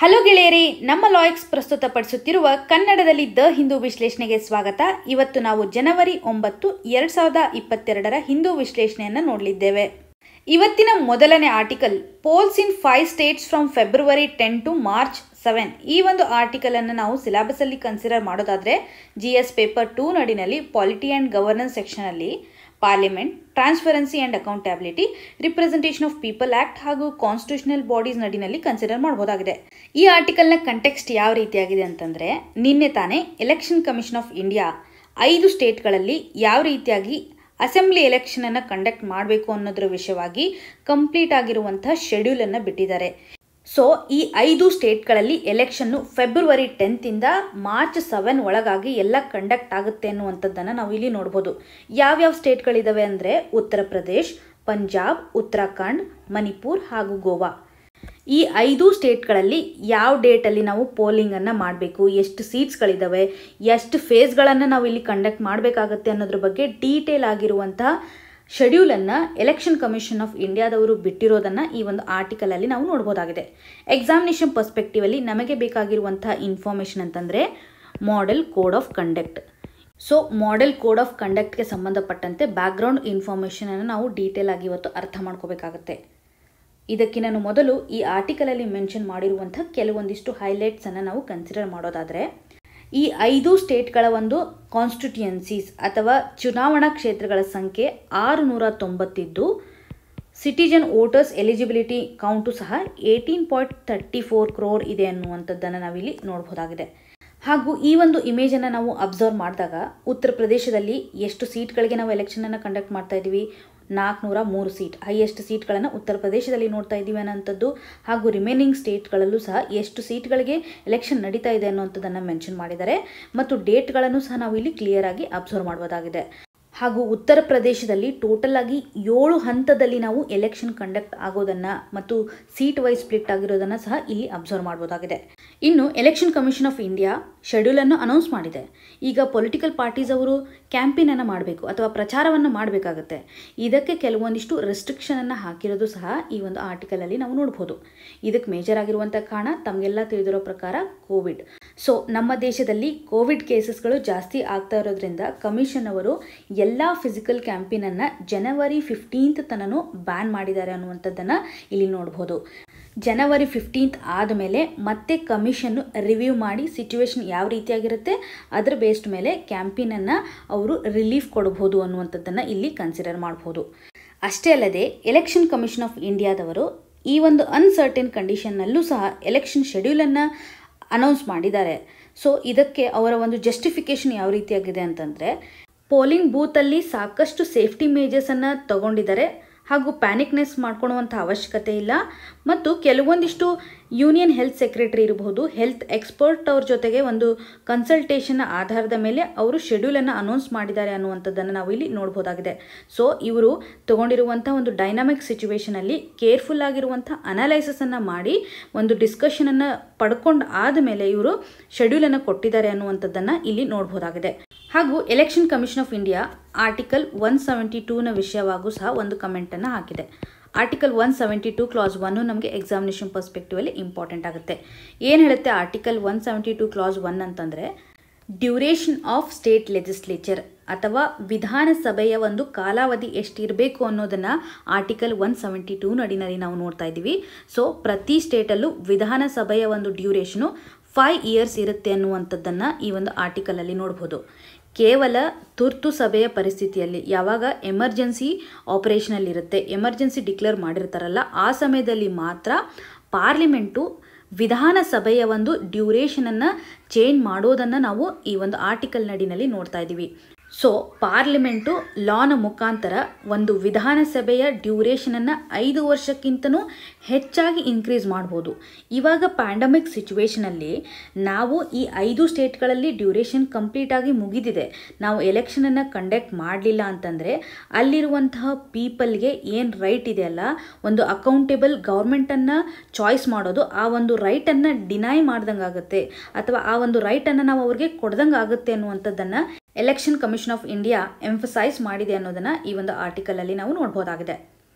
hello ಗೆಳೆಯರಿ ನಮ್ಮ ಲಾಯಕ್ಸ್ ಪ್ರಸ್ತುತಪಡಿಸುತ್ತಿರುವ ಕನ್ನಡದಲ್ಲಿ the Hindu ವಿಶ್ಲೇಷಣೆಗೆ ಸ್ವಾಗತ ಇವತ್ತು ನಾವು ಜನವರಿ ಒಂಬತ್ತು ಎರಡು ಸಾವಿರದ ಇಪ್ಪತ್ತೆರಡರ ಹಿಂದೂ ವಿಶ್ಲೇಷಣೆಯನ್ನು ನೋಡಲಿದ್ದೇವೆ ಇವತ್ತಿನ ಮೊದಲನೇ article polls in five states from February ten to March seven ಈ ಒಂದು ಆರ್ಟಿಕಲ್ ಅನ್ನು ನಾವು ಸಿಲೆಬಸಲ್ಲಿ ಕನ್ಸಿಡರ್ ಮಾಡೋದಾದರೆ ಜಿ ಎಸ್ ಪೇಪರ್ ಟೂ ನಡಿನಲ್ಲಿ ಪಾಲಿಟಿ ಆ್ಯಂಡ್ ಗವರ್ನೆನ್ಸ್ ಸೆಕ್ಷನಲ್ಲಿ parliament transparency and accountability representation of people act ಹಾಗೂ ಕಾನ್ಸ್ಟಿಟ್ಯೂಷನಲ್ ಬಾಡೀಸ್ ನಡಿನಲ್ಲಿ ಕನ್ಸಿಡರ್ ಮಾಡಬಹುದಾಗಿದೆ ಈ ಆರ್ಟಿಕಲ್ನ ಕಂಟೆಕ್ಸ್ಟ್ ಯಾವ ರೀತಿಯಾಗಿದೆ ಅಂತಂದರೆ ನಿನ್ನೆ ತಾನೇ ಎಲೆಕ್ಷನ್ ಕಮಿಷನ್ ಆಫ್ ಇಂಡಿಯಾ ಐದು ಸ್ಟೇಟ್ಗಳಲ್ಲಿ ಯಾವ ರೀತಿಯಾಗಿ ಅಸೆಂಬ್ಲಿ ಎಲೆಕ್ಷನನ್ನು ಕಂಡಕ್ಟ್ ಮಾಡಬೇಕು ಅನ್ನೋದ್ರ ವಿಷಯವಾಗಿ ಕಂಪ್ಲೀಟ್ ಆಗಿರುವಂತಹ ಶೆಡ್ಯೂಲನ್ನು ಬಿಟ್ಟಿದ್ದಾರೆ ಸೊ ಈ ಐದು ಸ್ಟೇಟ್ಗಳಲ್ಲಿ ಎಲೆಕ್ಷನ್ನು ಫೆಬ್ರವರಿ ಟೆಂತಿಂದ ಮಾರ್ಚ್ ಸೆವೆನ್ ಒಳಗಾಗಿ ಎಲ್ಲ ಕಂಡಕ್ಟ್ ಆಗುತ್ತೆ ಅನ್ನುವಂಥದ್ದನ್ನು ನಾವು ಇಲ್ಲಿ ನೋಡ್ಬೋದು ಯಾವ್ಯಾವ ಸ್ಟೇಟ್ಗಳಿದ್ದಾವೆ ಅಂದರೆ ಉತ್ತರ ಪ್ರದೇಶ್ ಪಂಜಾಬ್ ಉತ್ತರಾಖಂಡ್ ಮಣಿಪುರ್ ಹಾಗೂ ಗೋವಾ ಈ ಐದು ಸ್ಟೇಟ್ಗಳಲ್ಲಿ ಯಾವ ಡೇಟಲ್ಲಿ ನಾವು ಪೋಲಿಂಗನ್ನು ಮಾಡಬೇಕು ಎಷ್ಟು ಸೀಟ್ಸ್ಗಳಿದ್ದಾವೆ ಎಷ್ಟು ಫೇಸ್ಗಳನ್ನು ನಾವು ಇಲ್ಲಿ ಕಂಡಕ್ಟ್ ಮಾಡಬೇಕಾಗತ್ತೆ ಅನ್ನೋದ್ರ ಬಗ್ಗೆ ಡೀಟೇಲ್ ಆಗಿರುವಂತಹ ಶೆಡ್ಯೂಲನ್ನು ಎಲೆಕ್ಷನ್ ಕಮಿಷನ್ ಆಫ್ ಇಂಡಿಯಾದವರು ಬಿಟ್ಟಿರೋದನ್ನು ಈ ಒಂದು ಆರ್ಟಿಕಲಲ್ಲಿ ನಾವು ನೋಡ್ಬೋದಾಗಿದೆ ಎಕ್ಸಾಮಿನೇಷನ್ ಪರ್ಸ್ಪೆಕ್ಟಿವಲ್ಲಿ ನಮಗೆ ಬೇಕಾಗಿರುವಂತಹ ಇನ್ಫಾರ್ಮೇಷನ್ ಅಂತಂದರೆ model code of conduct so model code of ಕಂಡಕ್ಟ್ಗೆ ಸಂಬಂಧಪಟ್ಟಂತೆ ಬ್ಯಾಕ್ಗ್ರೌಂಡ್ ಇನ್ಫಾರ್ಮೇಷನನ್ನು ನಾವು ಡೀಟೇಲ್ ಆಗಿ ಇವತ್ತು ಅರ್ಥ ಮಾಡ್ಕೋಬೇಕಾಗತ್ತೆ ಇದಕ್ಕಿಂತ ಮೊದಲು ಈ ಆರ್ಟಿಕಲಲ್ಲಿ ಮೆನ್ಷನ್ ಮಾಡಿರುವಂಥ ಕೆಲವೊಂದಿಷ್ಟು ಹೈಲೈಟ್ಸನ್ನು ನಾವು ಕನ್ಸಿಡರ್ ಮಾಡೋದಾದರೆ ಈ ಐದು ಸ್ಟೇಟ್ಗಳ ಒಂದು ಕಾನ್ಸ್ಟಿಟ್ಯೂಯನ್ಸೀಸ್ ಅಥವಾ ಚುನಾವಣಾ ಕ್ಷೇತ್ರಗಳ ಸಂಖ್ಯೆ ಆರು ನೂರ ತೊಂಬತ್ತಿದ್ದು ಸಿಟಿಜನ್ ವೋಟರ್ಸ್ ಎಲಿಜಿಬಿಲಿಟಿ ಕೌಂಟು ಸಹ eighteen point thirty four crore ಇದೆ ಅನ್ನುವಂಥದ್ದನ್ನು ನಾವಿಲ್ಲಿ ನೋಡಬಹುದಾಗಿದೆ ಹಾಗೂ ಈ ಒಂದು ಇಮೇಜನ್ನು ನಾವು ಅಬ್ಸರ್ವ್ ಮಾಡಿದಾಗ ಉತ್ತರ ಪ್ರದೇಶದಲ್ಲಿ ಎಷ್ಟು ಸೀಟ್ಗಳಿಗೆ ನಾವು ಎಲೆಕ್ಷನನ್ನು ಕಂಡಕ್ಟ್ ಮಾಡ್ತಾ ಇದ್ದೀವಿ ನಾಲ್ಕುನೂರ ಮೂರು ಸೀಟ್ ಹೈಯೆಸ್ಟ್ ಸೀಟ್ಗಳನ್ನು ಉತ್ತರ ಪ್ರದೇಶದಲ್ಲಿ ನೋಡ್ತಾ ಇದ್ದೀವಿ ಅನ್ನೋಂಥದ್ದು ಹಾಗೂ ರಿಮೈನಿಂಗ್ ಸ್ಟೇಟ್ಗಳಲ್ಲೂ ಸಹ ಎಷ್ಟು ಸೀಟ್ಗಳಿಗೆ ಎಲೆಕ್ಷನ್ ನಡೀತಾ ಇದೆ ಅನ್ನೋಂಥದ್ದನ್ನು ಮೆನ್ಷನ್ ಮಾಡಿದ್ದಾರೆ ಮತ್ತು ಡೇಟ್ಗಳನ್ನು ಸಹ ನಾವು ಇಲ್ಲಿ ಕ್ಲಿಯರ್ ಆಗಿ ಅಬ್ಸರ್ವ್ ಮಾಡ್ಬೋದಾಗಿದೆ ಹಾಗೂ ಉತ್ತರ ಪ್ರದೇಶದಲ್ಲಿ ಟೋಟಲ್ ಆಗಿ ಏಳು ಹಂತದಲ್ಲಿ ನಾವು ಎಲೆಕ್ಷನ್ ಕಂಡಕ್ಟ್ ಆಗೋದನ್ನು ಮತ್ತು ಸೀಟ್ ವೈಸ್ ಸ್ಪ್ಲಿಟ್ ಆಗಿರೋದನ್ನು ಸಹ ಇಲ್ಲಿ ಅಬ್ಸರ್ವ್ ಮಾಡ್ಬೋದಾಗಿದೆ ಇನ್ನು ಎಲೆಕ್ಷನ್ ಕಮಿಷನ್ ಆಫ್ ಇಂಡಿಯಾ ಶೆಡ್ಯೂಲನ್ನು ಅನೌನ್ಸ್ ಮಾಡಿದೆ ಈಗ ಪೊಲಿಟಿಕಲ್ ಪಾರ್ಟೀಸ್ ಅವರು ಕ್ಯಾಂಪೇನನ್ನು ಮಾಡಬೇಕು ಅಥವಾ ಪ್ರಚಾರವನ್ನು ಮಾಡಬೇಕಾಗತ್ತೆ ಇದಕ್ಕೆ ಕೆಲವೊಂದಿಷ್ಟು ರೆಸ್ಟ್ರಿಕ್ಷನನ್ನು ಹಾಕಿರೋದು ಸಹ ಈ ಒಂದು ಆರ್ಟಿಕಲಲ್ಲಿ ನಾವು ನೋಡ್ಬೋದು ಇದಕ್ಕೆ ಮೇಜರ್ ಆಗಿರುವಂಥ ಕಾರಣ ತಮಗೆಲ್ಲ ತಿಳಿದಿರೋ ಪ್ರಕಾರ ಕೋವಿಡ್ ಸೊ ನಮ್ಮ ದೇಶದಲ್ಲಿ ಕೋವಿಡ್ ಕೇಸಸ್ಗಳು ಜಾಸ್ತಿ ಆಗ್ತಾ ಇರೋದ್ರಿಂದ ಕಮಿಷನ್ ಅವರು ಎಲ್ಲ ಫಿಸಿಕಲ್ ಕ್ಯಾಂಪೇನನ್ನು ಜನವರಿ ಫಿಫ್ಟೀನ್ತ್ ತನೂ ಬ್ಯಾನ್ ಮಾಡಿದ್ದಾರೆ ಅನ್ನುವಂಥದ್ದನ್ನು ಇಲ್ಲಿ ನೋಡ್ಬೋದು ಜನವರಿ ಫಿಫ್ಟೀನ್ತ್ ಆದಮೇಲೆ ಮತ್ತೆ ಕಮಿಷನ್ನು ರಿವ್ಯೂ ಮಾಡಿ ಸಿಚುವೇಶನ್ ಯಾವ ರೀತಿಯಾಗಿರುತ್ತೆ ಅದರ ಬೇಸ್ಡ್ ಮೇಲೆ ಕ್ಯಾಂಪೇನನ್ನು ಅವರು ರಿಲೀಫ್ ಕೊಡ್ಬೋದು ಅನ್ನುವಂಥದ್ದನ್ನು ಇಲ್ಲಿ ಕನ್ಸಿಡರ್ ಮಾಡ್ಬೋದು ಅಷ್ಟೇ ಅಲ್ಲದೆ ಎಲೆಕ್ಷನ್ ಕಮಿಷನ್ ಆಫ್ ಇಂಡಿಯಾದವರು ಈ ಒಂದು ಅನ್ಸರ್ಟನ್ ಕಂಡೀಷನ್ನಲ್ಲೂ ಸಹ ಎಲೆಕ್ಷನ್ ಶೆಡ್ಯೂಲನ್ನು ಅನೌನ್ಸ್ ಮಾಡಿದ್ದಾರೆ ಸೊ ಇದಕ್ಕೆ ಅವರ ಒಂದು ಜಸ್ಟಿಫಿಕೇಷನ್ ಯಾವ ರೀತಿಯಾಗಿದೆ ಅಂತಂದರೆ ಪೋಲಿಂಗ್ ಬೂತಲ್ಲಿ ಸಾಕಷ್ಟು ಸೇಫ್ಟಿ ಮೇಜರ್ಸನ್ನು ತಗೊಂಡಿದ್ದಾರೆ ಹಾಗೂ ಪ್ಯಾನಿಕ್ನೆಸ್ ಮಾಡ್ಕೊಳ್ಳುವಂಥ ಅವಶ್ಯಕತೆ ಇಲ್ಲ ಮತ್ತು ಕೆಲವೊಂದಿಷ್ಟು ಯೂನಿಯನ್ ಹೆಲ್ತ್ ಸೆಕ್ರೆಟರಿ ಇರಬಹುದು ಹೆಲ್ತ್ ಎಕ್ಸ್ಪರ್ಟ್ ಅವ್ರ ಜೊತೆಗೆ ಒಂದು ಕನ್ಸಲ್ಟೇಷನ್ ಆಧಾರದ ಮೇಲೆ ಅವರು ಶೆಡ್ಯೂಲನ್ನು ಅನೌನ್ಸ್ ಮಾಡಿದ್ದಾರೆ ಅನ್ನುವಂಥದ್ದನ್ನು ನಾವು ಇಲ್ಲಿ ನೋಡ್ಬೋದಾಗಿದೆ ಸೊ ಇವರು ತಗೊಂಡಿರುವಂಥ ಒಂದು ಡೈನಾಮಿಕ್ ಸಿಚುವೇಷನಲ್ಲಿ ಕೇರ್ಫುಲ್ ಆಗಿರುವಂಥ ಅನಾಲೈಸಸನ್ನು ಮಾಡಿ ಒಂದು ಡಿಸ್ಕಷನನ್ನು ಪಡ್ಕೊಂಡು ಆದಮೇಲೆ ಇವರು ಶೆಡ್ಯೂಲನ್ನು ಕೊಟ್ಟಿದ್ದಾರೆ ಅನ್ನುವಂಥದ್ದನ್ನು ಇಲ್ಲಿ ನೋಡ್ಬೋದಾಗಿದೆ ಹಾಗೂ election commission of India article one seventy ಟೂನ ವಿಷಯವಾಗೂ ಸಹ ಒಂದು ಕಮೆಂಟನ್ನು ಹಾಕಿದೆ article one seventy two clause ಒನ್ನು ನಮಗೆ ಎಕ್ಸಾಮಿನೇಷನ್ ಪರ್ಸ್ಪೆಕ್ಟಿವಲ್ಲಿ ಇಂಪಾರ್ಟೆಂಟ್ ಆಗುತ್ತೆ ಏನು ಹೇಳುತ್ತೆ article one seventy two clause one ಅಂತಂದರೆ ಡ್ಯೂರೇಷನ್ ಆಫ್ ಸ್ಟೇಟ್ ಲೆಜಿಸ್ಲೇಚರ್ ಅಥವಾ ವಿಧಾನಸಭೆಯ ಒಂದು ಕಾಲಾವಧಿ ಎಷ್ಟಿರಬೇಕು ಅನ್ನೋದನ್ನು ಆರ್ಟಿಕಲ್ ಒನ್ ಸೆವೆಂಟಿ ಟೂ ನಡಿನಲ್ಲಿ ನಾವು ನೋಡ್ತಾ ಇದ್ದೀವಿ ಸೊ ಪ್ರತಿ ಸ್ಟೇಟಲ್ಲೂ ವಿಧಾನಸಭೆಯ ಒಂದು ಡ್ಯೂರೇಷನು ಫೈವ್ ಇಯರ್ಸ್ ಇರುತ್ತೆ ಅನ್ನುವಂಥದ್ದನ್ನು ಈ ಒಂದು ಆರ್ಟಿಕಲಲ್ಲಿ ನೋಡ್ಬೋದು ಕೇವಲ ತುರ್ತು ಸಭೆಯ ಪರಿಸ್ಥಿತಿಯಲ್ಲಿ ಯಾವಾಗ ಎಮರ್ಜೆನ್ಸಿ ಆಪರೇಷನಲ್ಲಿ ಇರುತ್ತೆ ಎಮರ್ಜೆನ್ಸಿ ಡಿಕ್ಲೇರ್ ಮಾಡಿರ್ತಾರಲ್ಲ ಆ ಸಮಯದಲ್ಲಿ ಮಾತ್ರ ಪಾರ್ಲಿಮೆಂಟು ವಿಧಾನಸಭೆಯ ಒಂದು ಡ್ಯೂರೇಷನನ್ನು ಚೇಂಜ್ ಮಾಡೋದನ್ನು ನಾವು ಈ ಒಂದು ಆರ್ಟಿಕಲ್ ನಡಿನಲ್ಲಿ ನೋಡ್ತಾ ಇದ್ದೀವಿ ಸೊ ಪಾರ್ಲಿಮೆಂಟು ಲಾನ ಮುಖಾಂತರ ಒಂದು ವಿಧಾನಸಭೆಯ ಡ್ಯೂರೇಷನನ್ನು ಐದು ವರ್ಷಕ್ಕಿಂತನೂ ಹೆಚ್ಚಾಗಿ ಇನ್ಕ್ರೀಸ್ ಮಾಡ್ಬೋದು ಇವಾಗ ಪ್ಯಾಂಡಮಿಕ್ ಸಿಚುವೇಷನಲ್ಲಿ ನಾವು ಈ ಐದು ಸ್ಟೇಟ್ಗಳಲ್ಲಿ ಡ್ಯೂರೇಷನ್ ಕಂಪ್ಲೀಟಾಗಿ ಮುಗಿದಿದೆ ನಾವು ಎಲೆಕ್ಷನನ್ನು ಕಂಡಕ್ಟ್ ಮಾಡಲಿಲ್ಲ ಅಂತಂದರೆ ಅಲ್ಲಿರುವಂತಹ ಪೀಪಲ್ಗೆ ಏನು ರೈಟ್ ಇದೆಯಲ್ಲ ಒಂದು ಅಕೌಂಟೇಬಲ್ ಗೌರ್ಮೆಂಟನ್ನು ಚಾಯ್ಸ್ ಮಾಡೋದು ಆ ಒಂದು ರೈಟನ್ನು ಡಿನೈ ಮಾಡ್ದಂಗೆ ಆಗುತ್ತೆ ಅಥವಾ ಆ ಒಂದು ರೈಟನ್ನು ನಾವು ಅವ್ರಿಗೆ ಕೊಡ್ದಂಗೆ ಆಗುತ್ತೆ ಅನ್ನುವಂಥದ್ದನ್ನು election commission of India emphasise ಮಾಡಿದೆ ಅನ್ನೋದನ್ನು ಈ ಒಂದು ಆರ್ಟಿಕಲಲ್ಲಿ ನಾವು ನೋಡ್ಬೋದಾಗಿದೆ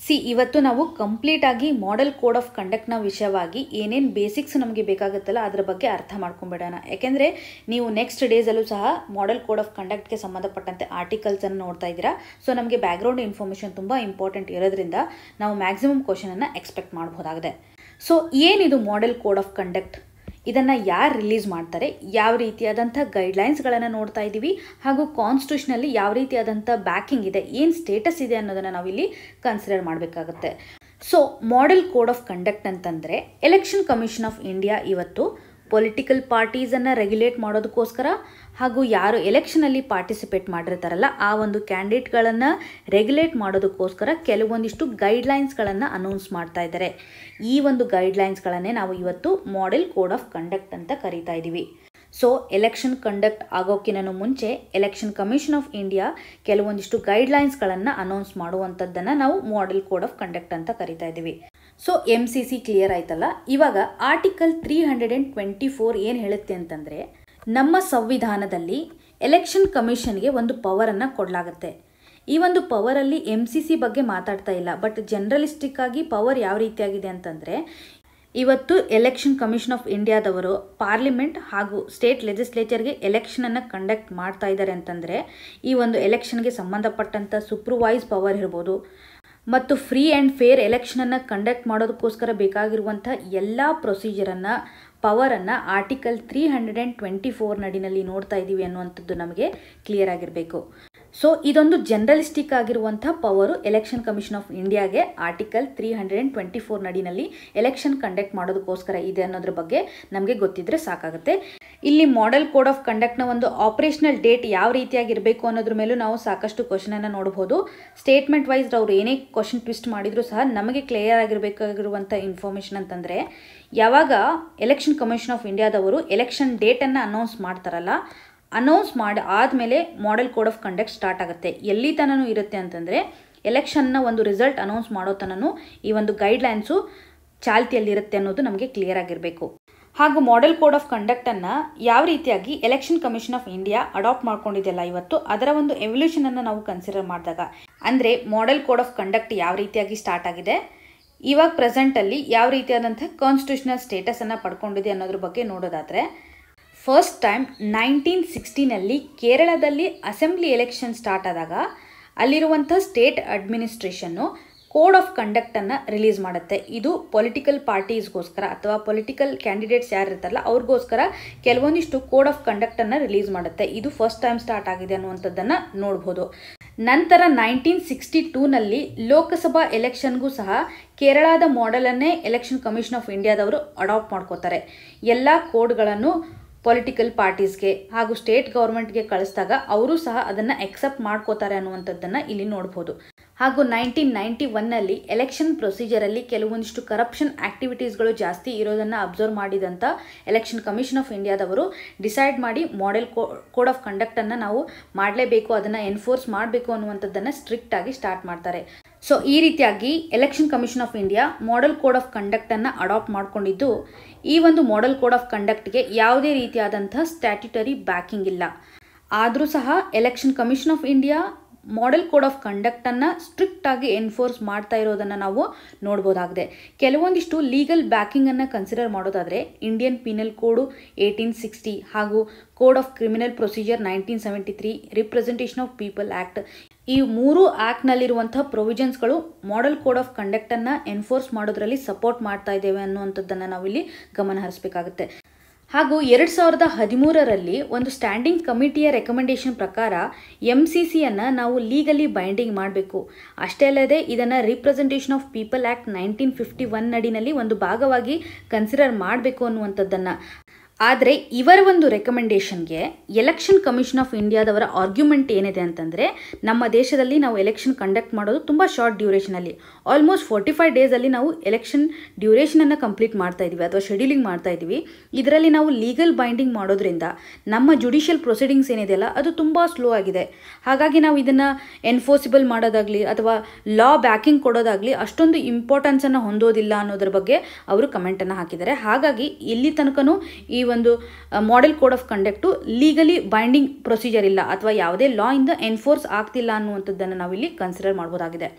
ಸಿ ಇವತ್ತು ನಾವು ಕಂಪ್ಲೀಟ್ ಆಗಿ ಮಾಡೆಲ್ ಕೋಡ್ ಆಫ್ ಕಂಡಕ್ಟ್ನ ವಿಷಯವಾಗಿ ಏನೇನು ಬೇಸಿಕ್ಸ್ ನಮಗೆ ಬೇಕಾಗುತ್ತಲ್ಲ ಅದರ ಬಗ್ಗೆ ಅರ್ಥ ಮಾಡ್ಕೊಂಬಿಡೋಣ ಯಾಕೆಂದರೆ ನೀವು ನೆಕ್ಸ್ಟ್ ಡೇಸಲ್ಲೂ ಸಹ ಮಾಡೆಲ್ ಕೋಡ್ ಆಫ್ ಕಂಡಕ್ಟ್ಗೆ ಸಂಬಂಧಪಟ್ಟಂತೆ ಆರ್ಟಿಕಲ್ಸನ್ನು ನೋಡ್ತಾ ಇದ್ದೀರಾ ಸೊ ನಮಗೆ ಬ್ಯಾಕ್ಗ್ರೌಂಡ್ ಇನ್ಫಾರ್ಮೇಷನ್ ತುಂಬ ಇಂಪಾರ್ಟೆಂಟ್ ಇರೋದ್ರಿಂದ ನಾವು ಮ್ಯಾಕ್ಸಿಮಮ್ ಕ್ವಶನನ್ನು ಎಕ್ಸ್ಪೆಕ್ಟ್ ಮಾಡಬಹುದಾಗಿದೆ ಸೊ ಏನಿದು ಮಾಡೆಲ್ ಕೋಡ್ ಆಫ್ ಕಂಡಕ್ಟ್ ಇದನ್ನು ಯಾರು ರಿಲೀಸ್ ಮಾಡ್ತಾರೆ ಯಾವ ರೀತಿಯಾದಂಥ ಗೈಡ್ಲೈನ್ಸ್ಗಳನ್ನು ನೋಡ್ತಾ ಇದ್ದೀವಿ ಹಾಗೂ ಕಾನ್ಸ್ಟಿಟ್ಯೂಷನಲ್ಲಿ ಯಾವ ರೀತಿಯಾದಂಥ ಬ್ಯಾಕಿಂಗ್ ಇದೆ ಏನು ಸ್ಟೇಟಸ್ ಇದೆ ಅನ್ನೋದನ್ನು ನಾವಿಲ್ಲಿ ಕನ್ಸಿಡರ್ ಮಾಡಬೇಕಾಗುತ್ತೆ so model code of conduct ಅಂತಂದರೆ ಎಲೆಕ್ಷನ್ ಕಮಿಷನ್ ಆಫ್ ಇಂಡಿಯಾ ಇವತ್ತು ಪೊಲಿಟಿಕಲ್ ಪಾರ್ಟೀಸನ್ನು ರೆಗ್ಯುಲೇಟ್ ಮಾಡೋದಕ್ಕೋಸ್ಕರ ಹಾಗೂ ಯಾರು ಎಲೆಕ್ಷನಲ್ಲಿ ಪಾರ್ಟಿಸಿಪೇಟ್ ಮಾಡಿರ್ತಾರಲ್ಲ ಆ ಒಂದು ಕ್ಯಾಂಡಿಡೇಟ್ಗಳನ್ನು ರೆಗ್ಯುಲೇಟ್ ಮಾಡೋದಕ್ಕೋಸ್ಕರ ಕೆಲವೊಂದಿಷ್ಟು ಗೈಡ್ಲೈನ್ಸ್ಗಳನ್ನು ಅನೌನ್ಸ್ ಮಾಡ್ತಾ ಇದ್ದಾರೆ ಈ ಒಂದು ಗೈಡ್ಲೈನ್ಸ್ಗಳನ್ನೇ ನಾವು ಇವತ್ತು ಮಾಡೆಲ್ ಕೋಡ್ ಆಫ್ ಕಂಡಕ್ಟ್ ಅಂತ ಕರಿತಾ ಇದ್ದೀವಿ ಸೊ ಎಲೆಕ್ಷನ್ ಕಂಡಕ್ಟ್ ಆಗೋಕ್ಕಿಂತ ಮುಂಚೆ ಎಲೆಕ್ಷನ್ ಕಮಿಷನ್ ಆಫ್ ಇಂಡಿಯಾ ಕೆಲವೊಂದಿಷ್ಟು ಗೈಡ್ಲೈನ್ಸ್ಗಳನ್ನು ಅನೌನ್ಸ್ ಮಾಡುವಂಥದ್ದನ್ನು ನಾವು ಮಾಡೆಲ್ ಕೋಡ್ ಆಫ್ ಕಂಡಕ್ಟ್ ಅಂತ ಕರಿತಾ ಇದ್ದೀವಿ so M C C clear ಆಯ್ತಲ್ಲ ಇವಾಗ article three hundred and twenty four ಏನು ಹೇಳುತ್ತೆ ಅಂತಂದರೆ ನಮ್ಮ ಸಂವಿಧಾನದಲ್ಲಿ ಎಲೆಕ್ಷನ್ ಕಮಿಷನ್ಗೆ ಒಂದು ಪವರನ್ನು ಕೊಡಲಾಗುತ್ತೆ ಈ ಒಂದು ಪವರಲ್ಲಿ ಎಮ್ ಸಿ ಸಿ ಬಗ್ಗೆ ಮಾತಾಡ್ತಾ ಇಲ್ಲ ಬಟ್ ಜನರಲಿಸ್ಟಿಕ್ ಆಗಿ ಪವರ್ ಯಾವ ರೀತಿಯಾಗಿದೆ ಅಂತಂದರೆ ಇವತ್ತು ಎಲೆಕ್ಷನ್ ಕಮಿಷನ್ ಆಫ್ ಇಂಡಿಯಾದವರು ಪಾರ್ಲಿಮೆಂಟ್ ಹಾಗೂ ಸ್ಟೇಟ್ ಲೆಜಿಸ್ಲೇಚರ್ಗೆ ಎಲೆಕ್ಷನನ್ನು ಕಂಡಕ್ಟ್ ಮಾಡ್ತಾ ಇದ್ದಾರೆ ಅಂತಂದರೆ ಈ ಒಂದು ಎಲೆಕ್ಷನ್ಗೆ ಸಂಬಂಧಪಟ್ಟಂಥ ಸೂಪರ್ವೈಸ್ ಪವರ್ ಇರ್ಬೋದು ಮತ್ತು ಫ್ರೀ ಆ್ಯಂಡ್ ಫೇರ್ ಎಲೆಕ್ಷನನ್ನು ಕಂಡಕ್ಟ್ ಮಾಡೋದಕ್ಕೋಸ್ಕರ ಬೇಕಾಗಿರುವಂಥ ಎಲ್ಲ ಪ್ರೊಸೀಜರನ್ನು ಪವರನ್ನು article three hundred and twenty four ನಡಿನಲ್ಲಿ ನೋಡ್ತಾ ಇದ್ದೀವಿ ಅನ್ನುವಂಥದ್ದು ನಮಗೆ ಕ್ಲಿಯರ್ ಆಗಿರಬೇಕು ಸೊ ಇದೊಂದು ಜನರಲಿಸ್ಟಿಕ್ ಆಗಿರುವಂಥ ಪವರು ಎಲೆಕ್ಷನ್ ಕಮಿಷನ್ ಆಫ್ ಇಂಡಿಯಾಗೆ article three hundred and twenty four ನಡಿನಲ್ಲಿ ಎಲೆಕ್ಷನ್ ಕಂಡಕ್ಟ್ ಮಾಡೋದಕ್ಕೋಸ್ಕರ ಇದೆ ಅನ್ನೋದ್ರ ಬಗ್ಗೆ ನಮಗೆ ಗೊತ್ತಿದ್ರೆ ಸಾಕಾಗುತ್ತೆ ಇಲ್ಲಿ ಮಾಡೆಲ್ ಕೋಡ್ ಆಫ್ ಕಂಡಕ್ಟ್ನ ಒಂದು ಆಪರೇಷನಲ್ ಡೇಟ್ ಯಾವ ರೀತಿಯಾಗಿರಬೇಕು ಅನ್ನೋದ್ರ ಮೇಲೂ ನಾವು ಸಾಕಷ್ಟು ಕ್ವಶನನ್ನು ನೋಡ್ಬೋದು ಸ್ಟೇಟ್ಮೆಂಟ್ ವೈಸ್ ಅವ್ರು ಏನೇ ಕ್ವಶನ್ ಟ್ವಿಸ್ಟ್ ಮಾಡಿದರೂ ಸಹ ನಮಗೆ ಕ್ಲಿಯರ್ ಆಗಿರಬೇಕಾಗಿರುವಂಥ ಇನ್ಫಾರ್ಮೇಷನ್ ಅಂತಂದರೆ ಯಾವಾಗ ಎಲೆಕ್ಷನ್ ಕಮಿಷನ್ ಆಫ್ ಇಂಡಿಯಾದವರು ಎಲೆಕ್ಷನ್ ಡೇಟನ್ನು ಅನೌನ್ಸ್ ಮಾಡ್ತಾರಲ್ಲ ಅನೌನ್ಸ್ ಮಾಡಿ ಆದಮೇಲೆ model code of conduct start ಆಗುತ್ತೆ ಎಲ್ಲಿ ತನೂ ಇರುತ್ತೆ ಅಂತಂದರೆ ಎಲೆಕ್ಷನ್ನ ಒಂದು ರಿಸಲ್ಟ್ ಅನೌನ್ಸ್ ಮಾಡೋ ತನೂ ಈ ಒಂದು ಗೈಡ್ಲೈನ್ಸು ಚಾಲ್ತಿಯಲ್ಲಿರುತ್ತೆ ಅನ್ನೋದು ನಮಗೆ ಕ್ಲಿಯರ್ ಆಗಿರಬೇಕು ಹಾಗೂ ಮಾಡೆಲ್ ಕೋಡ್ ಆಫ್ ಕಂಡಕ್ಟನ್ನು ಯಾವ ರೀತಿಯಾಗಿ election commission of India adopt ಮಾಡ್ಕೊಂಡಿದೆಯಲ್ಲ ಇವತ್ತು ಅದರ ಒಂದು ಎವಲ್ಯೂಷನನ್ನು ನಾವು ಕನ್ಸಿಡರ್ ಮಾಡಿದಾಗ ಅಂದರೆ ಮಾಡೆಲ್ ಕೋಡ್ ಆಫ್ ಕಂಡಕ್ಟ್ ಯಾವ ರೀತಿಯಾಗಿ ಸ್ಟಾರ್ಟ್ ಆಗಿದೆ ಇವಾಗ ಪ್ರೆಸೆಂಟಲ್ಲಿ ಯಾವ ರೀತಿಯಾದಂಥ ಕಾನ್ಸ್ಟಿಟ್ಯೂಷನಲ್ ಸ್ಟೇಟಸನ್ನು ಪಡ್ಕೊಂಡಿದೆ ಅನ್ನೋದ್ರ ಬಗ್ಗೆ ನೋಡೋದಾದರೆ ಫಸ್ಟ್ ಟೈಮ್ ನೈನ್ಟೀನ್ ಸಿಕ್ಸ್ಟೀನಲ್ಲಿ ಕೇರಳದಲ್ಲಿ ಅಸೆಂಬ್ಲಿ ಎಲೆಕ್ಷನ್ ಸ್ಟಾರ್ಟ್ ಆದಾಗ ಅಲ್ಲಿರುವಂಥ ಸ್ಟೇಟ್ ಅಡ್ಮಿನಿಸ್ಟ್ರೇಷನ್ನು ಕೋಡ್ ಆಫ್ ಕಂಡಕ್ಟನ್ನು ರಿಲೀಸ್ ಮಾಡುತ್ತೆ ಇದು ಪೊಲಿಟಿಕಲ್ ಪಾರ್ಟೀಸ್ಗೋಸ್ಕರ ಅಥವಾ ಪೊಲಿಟಿಕಲ್ ಕ್ಯಾಂಡಿಡೇಟ್ಸ್ ಯಾರು ಇರ್ತಾರಲ್ಲ ಅವ್ರಿಗೋಸ್ಕರ ಕೆಲವೊಂದಿಷ್ಟು ಕೋಡ್ ಆಫ್ ಕಂಡಕ್ಟನ್ನು ರಿಲೀಸ್ ಮಾಡುತ್ತೆ ಇದು ಫಸ್ಟ್ ಟೈಮ್ ಸ್ಟಾರ್ಟ್ ಆಗಿದೆ ಅನ್ನುವಂಥದ್ದನ್ನು ನೋಡ್ಬೋದು ನಂತರ ನೈನ್ಟೀನ್ ಸಿಕ್ಸ್ಟಿ ಟೂನಲ್ಲಿ ಲೋಕಸಭಾ ಎಲೆಕ್ಷನ್ಗೂ ಸಹ ಕೇರಳದ ಮಾಡೆಲನ್ನೇ ಎಲೆಕ್ಷನ್ ಕಮಿಷನ್ ಆಫ್ ಇಂಡಿಯಾದವರು ಅಡಾಪ್ಟ್ ಮಾಡ್ಕೋತಾರೆ ಎಲ್ಲ ಕೋಡ್ಗಳನ್ನು ಪೊಲಿಟಿಕಲ್ ಪಾರ್ಟೀಸ್ಗೆ ಹಾಗೂ ಸ್ಟೇಟ್ ಗೌರ್ಮೆಂಟ್ಗೆ ಕಳಿಸಿದಾಗ ಅವರು ಸಹ ಅದನ್ನು ಎಕ್ಸೆಪ್ಟ್ ಮಾಡ್ಕೋತಾರೆ ಅನ್ನುವಂಥದ್ದನ್ನು ಇಲ್ಲಿ ನೋಡ್ಬೋದು ಹಾಗೂ ನೈನ್ಟೀನ್ ನೈಂಟಿ ಒನ್ನಲ್ಲಿ ಎಲೆಕ್ಷನ್ ಪ್ರೊಸೀಜರಲ್ಲಿ ಕೆಲವೊಂದಿಷ್ಟು ಕರಪ್ಷನ್ ಆ್ಯಕ್ಟಿವಿಟೀಸ್ಗಳು ಜಾಸ್ತಿ ಇರೋದನ್ನು ಅಬ್ಸರ್ವ್ ಮಾಡಿದಂಥ ಎಲೆಕ್ಷನ್ ಕಮಿಷನ್ ಆಫ್ ಇಂಡಿಯಾದವರು ಡಿಸೈಡ್ ಮಾಡಿ ಮಾಡೆಲ್ ಕೋಡ್ ಆಫ್ ಕಂಡಕ್ಟನ್ನು ನಾವು ಮಾಡಲೇಬೇಕು ಅದನ್ನು ಎನ್ಫೋರ್ಸ್ ಮಾಡಬೇಕು ಅನ್ನುವಂಥದ್ದನ್ನು ಸ್ಟ್ರಿಕ್ಟಾಗಿ ಸ್ಟಾರ್ಟ್ ಮಾಡ್ತಾರೆ ಸೊ ಈ ರೀತಿಯಾಗಿ election commission of India model code of ಕಂಡಕ್ಟನ್ನು ಅಡಾಪ್ಟ್ ಮಾಡ್ಕೊಂಡಿದ್ದು ಈ ಒಂದು ಮಾಡೆಲ್ ಕೋಡ್ ಆಫ್ ಕಂಡಕ್ಟ್ಗೆ ಯಾವುದೇ ರೀತಿಯಾದಂಥ ಸ್ಟ್ಯಾಟ್ಯುಟರಿ ಬ್ಯಾಕಿಂಗ್ ಇಲ್ಲ ಆದರೂ ಸಹ election commission of India model code of ಕಂಡಕ್ಟನ್ನು ಸ್ಟ್ರಿಕ್ಟಾಗಿ ಎನ್ಫೋರ್ಸ್ ಮಾಡ್ತಾ ಇರೋದನ್ನು ನಾವು ನೋಡ್ಬೋದಾಗಿದೆ ಕೆಲವೊಂದಿಷ್ಟು ಲೀಗಲ್ ಬ್ಯಾಕಿಂಗನ್ನು ಕನ್ಸಿಡರ್ ಮಾಡೋದಾದರೆ Indian penal code eighteen sixty ಹಾಗೂ code of criminal procedure nineteen seventy three representation of people act ಈ ಮೂರು ಆ್ಯಕ್ಟ್ನಲ್ಲಿರುವಂಥ ಪ್ರೊವಿಷನ್ಸ್ಗಳು ಮಾಡೆಲ್ ಕೋಡ್ ಆಫ್ ಕಂಡಕ್ಟನ್ನು ಎನ್ಫೋರ್ಸ್ ಮಾಡೋದ್ರಲ್ಲಿ ಸಪೋರ್ಟ್ ಮಾಡ್ತಾ ಇದ್ದೇವೆ ಅನ್ನುವಂಥದ್ದನ್ನು ನಾವಿಲ್ಲಿ ಗಮನ ಹರಿಸಬೇಕಾಗುತ್ತೆ ಹಾಗೂ ಎರಡು ಸಾವಿರದ ಹದಿಮೂರರಲ್ಲಿ ಒಂದು ಸ್ಟ್ಯಾಂಡಿಂಗ್ ಕಮಿಟಿಯ ರೆಕಮೆಂಡೇಶನ್ ಪ್ರಕಾರ ಎಮ್ ಸಿ ಸಿಯನ್ನು ನಾವು ಲೀಗಲಿ ಬೈಂಡಿಂಗ್ ಮಾಡಬೇಕು ಅಷ್ಟೇ ಅಲ್ಲದೆ ಇದನ್ನು representation of people act nineteen fifty one ನಡಿನಲ್ಲಿ ಒಂದು ಭಾಗವಾಗಿ ಕನ್ಸಿಡರ್ ಮಾಡಬೇಕು ಅನ್ನುವಂಥದ್ದನ್ನು ಆದರೆ ಇವರ ಒಂದು ರೆಕಮೆಂಡೇಷನ್ಗೆ ಎಲೆಕ್ಷನ್ ಕಮಿಷನ್ ಆಫ್ ಇಂಡಿಯಾದವರ ಆರ್ಗ್ಯುಮೆಂಟ್ ಏನಿದೆ ಅಂತಂದರೆ ನಮ್ಮ ದೇಶದಲ್ಲಿ ನಾವು ಎಲೆಕ್ಷನ್ ಕಂಡಕ್ಟ್ ಮಾಡೋದು ತುಂಬ ಶಾರ್ಟ್ ಡ್ಯೂರೇಷನಲ್ಲಿ ಆಲ್ಮೋಸ್ಟ್ ಫೋರ್ಟಿ ಫೈವ್ ಡೇಸಲ್ಲಿ ನಾವು ಎಲೆಕ್ಷನ್ ಡ್ಯೂರೇಷನನ್ನು ಕಂಪ್ಲೀಟ್ ಮಾಡ್ತಾ ಇದ್ದೀವಿ ಅಥವಾ ಶೆಡ್ಯೂಲಿಂಗ್ ಮಾಡ್ತಾ ಇದ್ದೀವಿ ಇದರಲ್ಲಿ ನಾವು ಲೀಗಲ್ ಬೈಂಡಿಂಗ್ ಮಾಡೋದ್ರಿಂದ ನಮ್ಮ ಜುಡಿಷಿಯಲ್ ಪ್ರೊಸೀಡಿಂಗ್ಸ್ ಏನಿದೆಯಲ್ಲ ಅದು ತುಂಬ ಸ್ಲೋ ಆಗಿದೆ ಹಾಗಾಗಿ ನಾವು ಇದನ್ನು ಎನ್ಫೋರ್ಸಿಬಲ್ ಮಾಡೋದಾಗಲಿ ಅಥವಾ ಲಾ ಬ್ಯಾಕಿಂಗ್ ಕೊಡೋದಾಗಲಿ ಅಷ್ಟೊಂದು ಇಂಪಾರ್ಟೆನ್ಸನ್ನು ಹೊಂದೋದಿಲ್ಲ ಅನ್ನೋದ್ರ ಬಗ್ಗೆ ಅವರು ಕಮೆಂಟನ್ನು ಹಾಕಿದ್ದಾರೆ ಹಾಗಾಗಿ ಇಲ್ಲಿ ತನಕನೂ ಈ ಒಂದು model code of conduct legally binding procedure ಇಲ್ಲ ಅಥವಾ ಯಾವುದೇ ಲಾ ಇಂದ ಎನ್ಫೋರ್ಸ್ ಆಗ್ತಿಲ್ಲ ಅನ್ನುವಂಥದ್ದನ್ನು ನಾವಿಲ್ಲಿ ಕನ್ಸಿಡರ್ ಮಾಡ್ಬೋದಾಗಿದೆ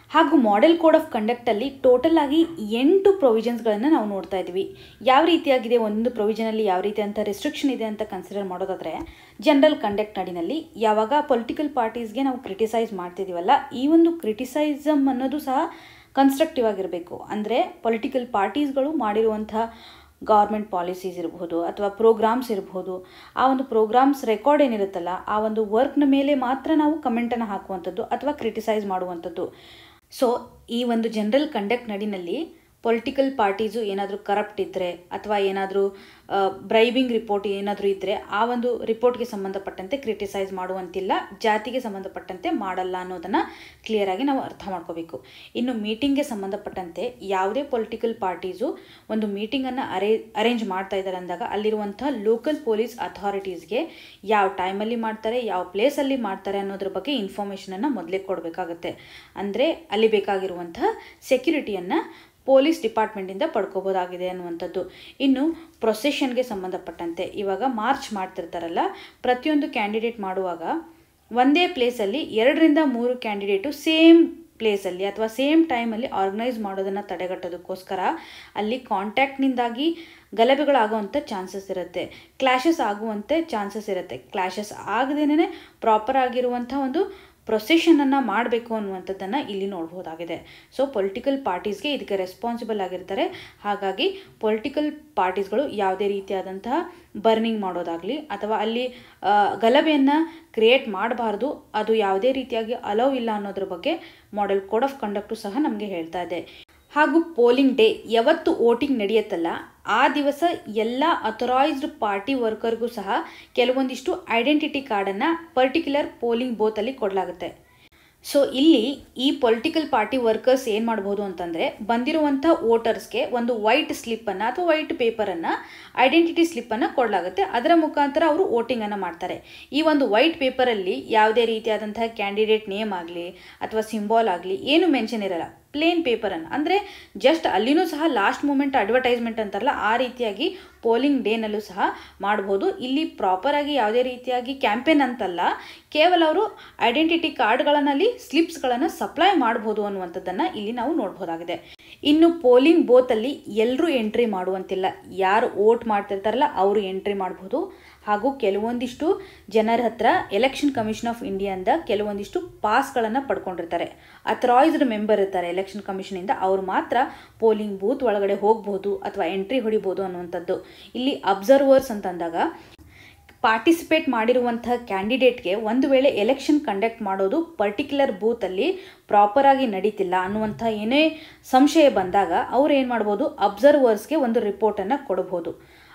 ಹಾಗೂ ಮಾಡೆಲ್ ಕೋಡ್ ಆಫ್ ಕಂಡಕ್ಟಲ್ಲಿ ಟೋಟಲ್ ಆಗಿ ಎಂಟು ಪ್ರೊವಿಷನ್ಸ್ಗಳನ್ನು ನಾವು ನೋಡ್ತಾ ಇದ್ವಿ ಯಾವ ರೀತಿಯಾಗಿದೆ ಒಂದು ಪ್ರೊವಿಷನಲ್ಲಿ ಯಾವ ರೀತಿ ಅಂತ ರೆಸ್ಟ್ರಿಕ್ಷನ್ ಇದೆ ಅಂತ ಕನ್ಸಿಡರ್ ಮಾಡೋದಾದರೆ ಜನರಲ್ ಕಂಡಕ್ಟ್ ನಡಿನಲ್ಲಿ ಯಾವಾಗ ಪೊಲಿಟಿಕಲ್ ಪಾರ್ಟೀಸ್ಗೆ ನಾವು ಕ್ರಿಟಿಸೈಸ್ ಮಾಡ್ತಿದ್ದೀವಲ್ಲ ಈ ಒಂದು ಕ್ರಿಟಿಸೈಸಮ್ ಅನ್ನೋದು ಸಹ ಕನ್ಸ್ಟ್ರಕ್ಟಿವ್ ಆಗಿರಬೇಕು ಅಂದರೆ ಪೊಲಿಟಿಕಲ್ ಪಾರ್ಟೀಸ್ಗಳು ಮಾಡಿರುವಂಥ ಗೌರ್ಮೆಂಟ್ ಪಾಲಿಸೀಸ್ ಇರಬಹುದು ಅಥವಾ ಪ್ರೋಗ್ರಾಮ್ಸ್ ಇರಬಹುದು ಆ ಒಂದು ಪ್ರೋಗ್ರಾಮ್ಸ್ ರೆಕಾರ್ಡ್ ಏನಿರುತ್ತಲ್ಲ ಆ ಒಂದು ವರ್ಕ್ನ ಮೇಲೆ ಮಾತ್ರ ನಾವು ಕಮೆಂಟನ್ನು ಹಾಕುವಂಥದ್ದು ಅಥವಾ ಕ್ರಿಟಿಸೈಸ್ ಮಾಡುವಂಥದ್ದು ಸೊ ಈ ಒಂದು ಜನರಲ್ ಕಂಡಕ್ಟ್ ನಡಿನಲ್ಲಿ ಪೊಲಿಟಿಕಲ್ ಪಾರ್ಟೀಸು ಏನಾದರೂ ಕರಪ್ಟ್ ಇದ್ದರೆ ಅಥವಾ ಏನಾದರೂ ಬ್ರೈಬಿಂಗ್ ರಿಪೋರ್ಟ್ ಏನಾದರೂ ಇದ್ದರೆ ಆ ಒಂದು ರಿಪೋರ್ಟ್ಗೆ ಸಂಬಂಧಪಟ್ಟಂತೆ ಕ್ರಿಟಿಸೈಸ್ ಮಾಡುವಂತಿಲ್ಲ ಜಾತಿಗೆ ಸಂಬಂಧಪಟ್ಟಂತೆ ಮಾಡಲ್ಲ ಅನ್ನೋದನ್ನು ಕ್ಲಿಯರಾಗಿ ನಾವು ಅರ್ಥ ಮಾಡ್ಕೋಬೇಕು ಇನ್ನು ಮೀಟಿಂಗ್ಗೆ ಸಂಬಂಧಪಟ್ಟಂತೆ ಯಾವುದೇ ಪೊಲಿಟಿಕಲ್ ಪಾರ್ಟೀಸು ಒಂದು ಮೀಟಿಂಗನ್ನು ಅರೇ ಅರೇಂಜ್ ಮಾಡ್ತಾ ಇದ್ದಾರೆ ಅಂದಾಗ ಅಲ್ಲಿರುವಂಥ ಲೋಕಲ್ ಪೊಲೀಸ್ ಅಥಾರಿಟೀಸ್ಗೆ ಯಾವ ಟೈಮಲ್ಲಿ ಮಾಡ್ತಾರೆ ಯಾವ ಪ್ಲೇಸಲ್ಲಿ ಮಾಡ್ತಾರೆ ಅನ್ನೋದ್ರ ಬಗ್ಗೆ ಇನ್ಫಾರ್ಮೇಷನನ್ನು ಮೊದಲೇ ಕೊಡಬೇಕಾಗತ್ತೆ ಅಂದರೆ ಅಲ್ಲಿ ಬೇಕಾಗಿರುವಂಥ ಸೆಕ್ಯುರಿಟಿಯನ್ನು ಪೊಲೀಸ್ ಡಿಪಾರ್ಟ್ಮೆಂಟಿಂದ ಪಡ್ಕೋಬೋದಾಗಿದೆ ಅನ್ನುವಂಥದ್ದು ಇನ್ನು ಪ್ರೊಸೆಷನ್ಗೆ ಸಂಬಂಧಪಟ್ಟಂತೆ ಇವಾಗ ಮಾರ್ಚ್ ಮಾಡ್ತಿರ್ತಾರಲ್ಲ ಪ್ರತಿಯೊಂದು ಕ್ಯಾಂಡಿಡೇಟ್ ಮಾಡುವಾಗ ಒಂದೇ ಪ್ಲೇಸಲ್ಲಿ ಎರಡರಿಂದ ಮೂರು ಕ್ಯಾಂಡಿಡೇಟು ಸೇಮ್ ಪ್ಲೇಸಲ್ಲಿ ಅಥವಾ ಸೇಮ್ ಟೈಮಲ್ಲಿ ಆರ್ಗನೈಸ್ ಮಾಡೋದನ್ನು ತಡೆಗಟ್ಟೋದಕ್ಕೋಸ್ಕರ ಅಲ್ಲಿ ಕಾಂಟ್ಯಾಕ್ಟ್ನಿಂದಾಗಿ ಗಲಭೆಗಳಾಗುವಂಥ ಚಾನ್ಸಸ್ ಇರುತ್ತೆ ಕ್ಲಾಶಸ್ ಆಗುವಂತೆ ಚಾನ್ಸಸ್ ಇರುತ್ತೆ ಕ್ಲಾಶಸ್ ಆಗದೇನೆ ಪ್ರಾಪರ್ ಆಗಿರುವಂಥ ಒಂದು ಪ್ರೊಸೆಷನನ್ನು ಮಾಡಬೇಕು ಅನ್ನುವಂಥದ್ದನ್ನು ಇಲ್ಲಿ ನೋಡ್ಬೋದಾಗಿದೆ ಸೊ ಪೊಲಿಟಿಕಲ್ ಪಾರ್ಟೀಸ್ಗೆ ಇದಕ್ಕೆ ರೆಸ್ಪಾನ್ಸಿಬಲ್ ಆಗಿರ್ತಾರೆ ಹಾಗಾಗಿ ಪೊಲಿಟಿಕಲ್ ಪಾರ್ಟೀಸ್ಗಳು ಯಾವುದೇ ರೀತಿಯಾದಂತಹ ಬರ್ನಿಂಗ್ ಮಾಡೋದಾಗಲಿ ಅಥವಾ ಅಲ್ಲಿ ಗಲಭೆಯನ್ನು ಕ್ರಿಯೇಟ್ ಮಾಡಬಾರ್ದು ಅದು ಯಾವುದೇ ರೀತಿಯಾಗಿ ಅಲೌ ಇಲ್ಲ ಅನ್ನೋದ್ರ ಬಗ್ಗೆ ಮಾಡೆಲ್ ಕೋಡ್ ಆಫ್ ಕಂಡಕ್ಟು ಸಹ ನಮಗೆ ಹೇಳ್ತಾ ಇದೆ ಹಾಗೂ ಪೋಲಿಂಗ್ ಡೇ ಯಾವತ್ತು ವೋಟಿಂಗ್ ನಡೆಯುತ್ತಲ್ಲ ಆ ದಿವಸ ಎಲ್ಲ ಅಥರೈಸ್ಡ್ ಪಾರ್ಟಿ ವರ್ಕರ್ಗೂ ಸಹ ಕೆಲವೊಂದಿಷ್ಟು ಐಡೆಂಟಿಟಿ ಕಾರ್ಡನ್ನು ಪರ್ಟಿಕ್ಯುಲರ್ ಪೋಲಿಂಗ್ ಬೋತಲ್ಲಿ ಕೊಡಲಾಗುತ್ತೆ ಸೊ ಇಲ್ಲಿ ಈ ಪೊಲಿಟಿಕಲ್ ಪಾರ್ಟಿ ವರ್ಕರ್ಸ್ ಏನು ಮಾಡ್ಬೋದು ಅಂತಂದರೆ ಬಂದಿರುವಂಥ ವೋಟರ್ಸ್ಗೆ ಒಂದು ವೈಟ್ ಸ್ಲಿಪ್ಪನ್ನು ಅಥವಾ ವೈಟ್ ಪೇಪರನ್ನು ಐಡೆಂಟಿಟಿ ಸ್ಲಿಪ್ಪನ್ನು ಕೊಡಲಾಗುತ್ತೆ ಅದರ ಮುಖಾಂತರ ಅವರು ವೋಟಿಂಗನ್ನು ಮಾಡ್ತಾರೆ ಈ ಒಂದು ವೈಟ್ ಪೇಪರಲ್ಲಿ ಯಾವುದೇ ರೀತಿಯಾದಂತಹ ಕ್ಯಾಂಡಿಡೇಟ್ ನೇಮ್ ಆಗಲಿ ಅಥವಾ ಸಿಂಬಾಲ್ ಆಗಲಿ ಏನು ಮೆನ್ಷನ್ ಇರಲ್ಲ ಪ್ಲೇನ್ ಪೇಪರನ್ನು ಅಂದರೆ ಜಸ್ಟ್ ಅಲ್ಲಿನೂ ಸಹ ಲಾಸ್ಟ್ ಮೂಮೆಂಟ್ ಅಡ್ವರ್ಟೈಸ್ಮೆಂಟ್ ಅಂತಾರಲ್ಲ ಆ ರೀತಿಯಾಗಿ ಪೋಲಿಂಗ್ ಡೇನಲ್ಲೂ ಸಹ ಮಾಡ್ಬೋದು ಇಲ್ಲಿ ಪ್ರಾಪರಾಗಿ ಯಾವುದೇ ರೀತಿಯಾಗಿ ಕ್ಯಾಂಪೇನ್ ಅಂತಲ್ಲ ಕೇವಲ ಅವರು ಐಡೆಂಟಿಟಿ ಕಾರ್ಡ್ಗಳನ್ನಲ್ಲಿ ಸ್ಲಿಪ್ಸ್ಗಳನ್ನು ಸಪ್ಲೈ ಮಾಡ್ಬೋದು ಅನ್ನುವಂಥದ್ದನ್ನು ಇಲ್ಲಿ ನಾವು ನೋಡ್ಬೋದಾಗಿದೆ ಇನ್ನು ಪೋಲಿಂಗ್ ಬೋತಲ್ಲಿ ಎಲ್ಲರೂ ಎಂಟ್ರಿ ಮಾಡುವಂತಿಲ್ಲ ಯಾರು ವೋಟ್ ಮಾಡ್ತಿರ್ತಾರಲ್ಲ ಅವರು ಎಂಟ್ರಿ ಮಾಡ್ಬೋದು ಹಾಗೂ ಕೆಲವೊಂದಿಷ್ಟು ಜನರ ಹತ್ರ ಎಲೆಕ್ಷನ್ ಕಮಿಷನ್ ಆಫ್ ಇಂಡಿಯಾದಿಂದ ಕೆಲವೊಂದಿಷ್ಟು ಪಾಸ್ಗಳನ್ನು ಪಡ್ಕೊಂಡಿರ್ತಾರೆ ಅಥರಾಯ್ಸ್ಡ್ ಮೆಂಬರ್ ಇರ್ತಾರೆ ಎಲೆಕ್ಷನ್ ಕಮಿಷನಿಂದ ಅವರು ಮಾತ್ರ ಪೋಲಿಂಗ್ ಬೂತ್ ಒಳಗಡೆ ಹೋಗ್ಬೋದು ಅಥವಾ ಎಂಟ್ರಿ ಹೊಡಿಬೋದು ಅನ್ನುವಂಥದ್ದು ಇಲ್ಲಿ ಅಬ್ಸರ್ವರ್ಸ್ ಅಂತಂದಾಗ ಪಾರ್ಟಿಸಿಪೇಟ್ ಮಾಡಿರುವಂಥ ಕ್ಯಾಂಡಿಡೇಟ್ಗೆ ಒಂದು ವೇಳೆ ಎಲೆಕ್ಷನ್ ಕಂಡಕ್ಟ್ ಮಾಡೋದು ಪರ್ಟಿಕ್ಯುಲರ್ ಬೂತಲ್ಲಿ ಪ್ರಾಪರಾಗಿ ನಡೀತಿಲ್ಲ ಅನ್ನುವಂಥ ಏನೇ ಸಂಶಯ ಬಂದಾಗ ಅವ್ರು ಏನು ಮಾಡ್ಬೋದು ಅಬ್ಸರ್ವರ್ಸ್ಗೆ ಒಂದು ರಿಪೋರ್ಟನ್ನು ಕೊಡ್ಬೋದು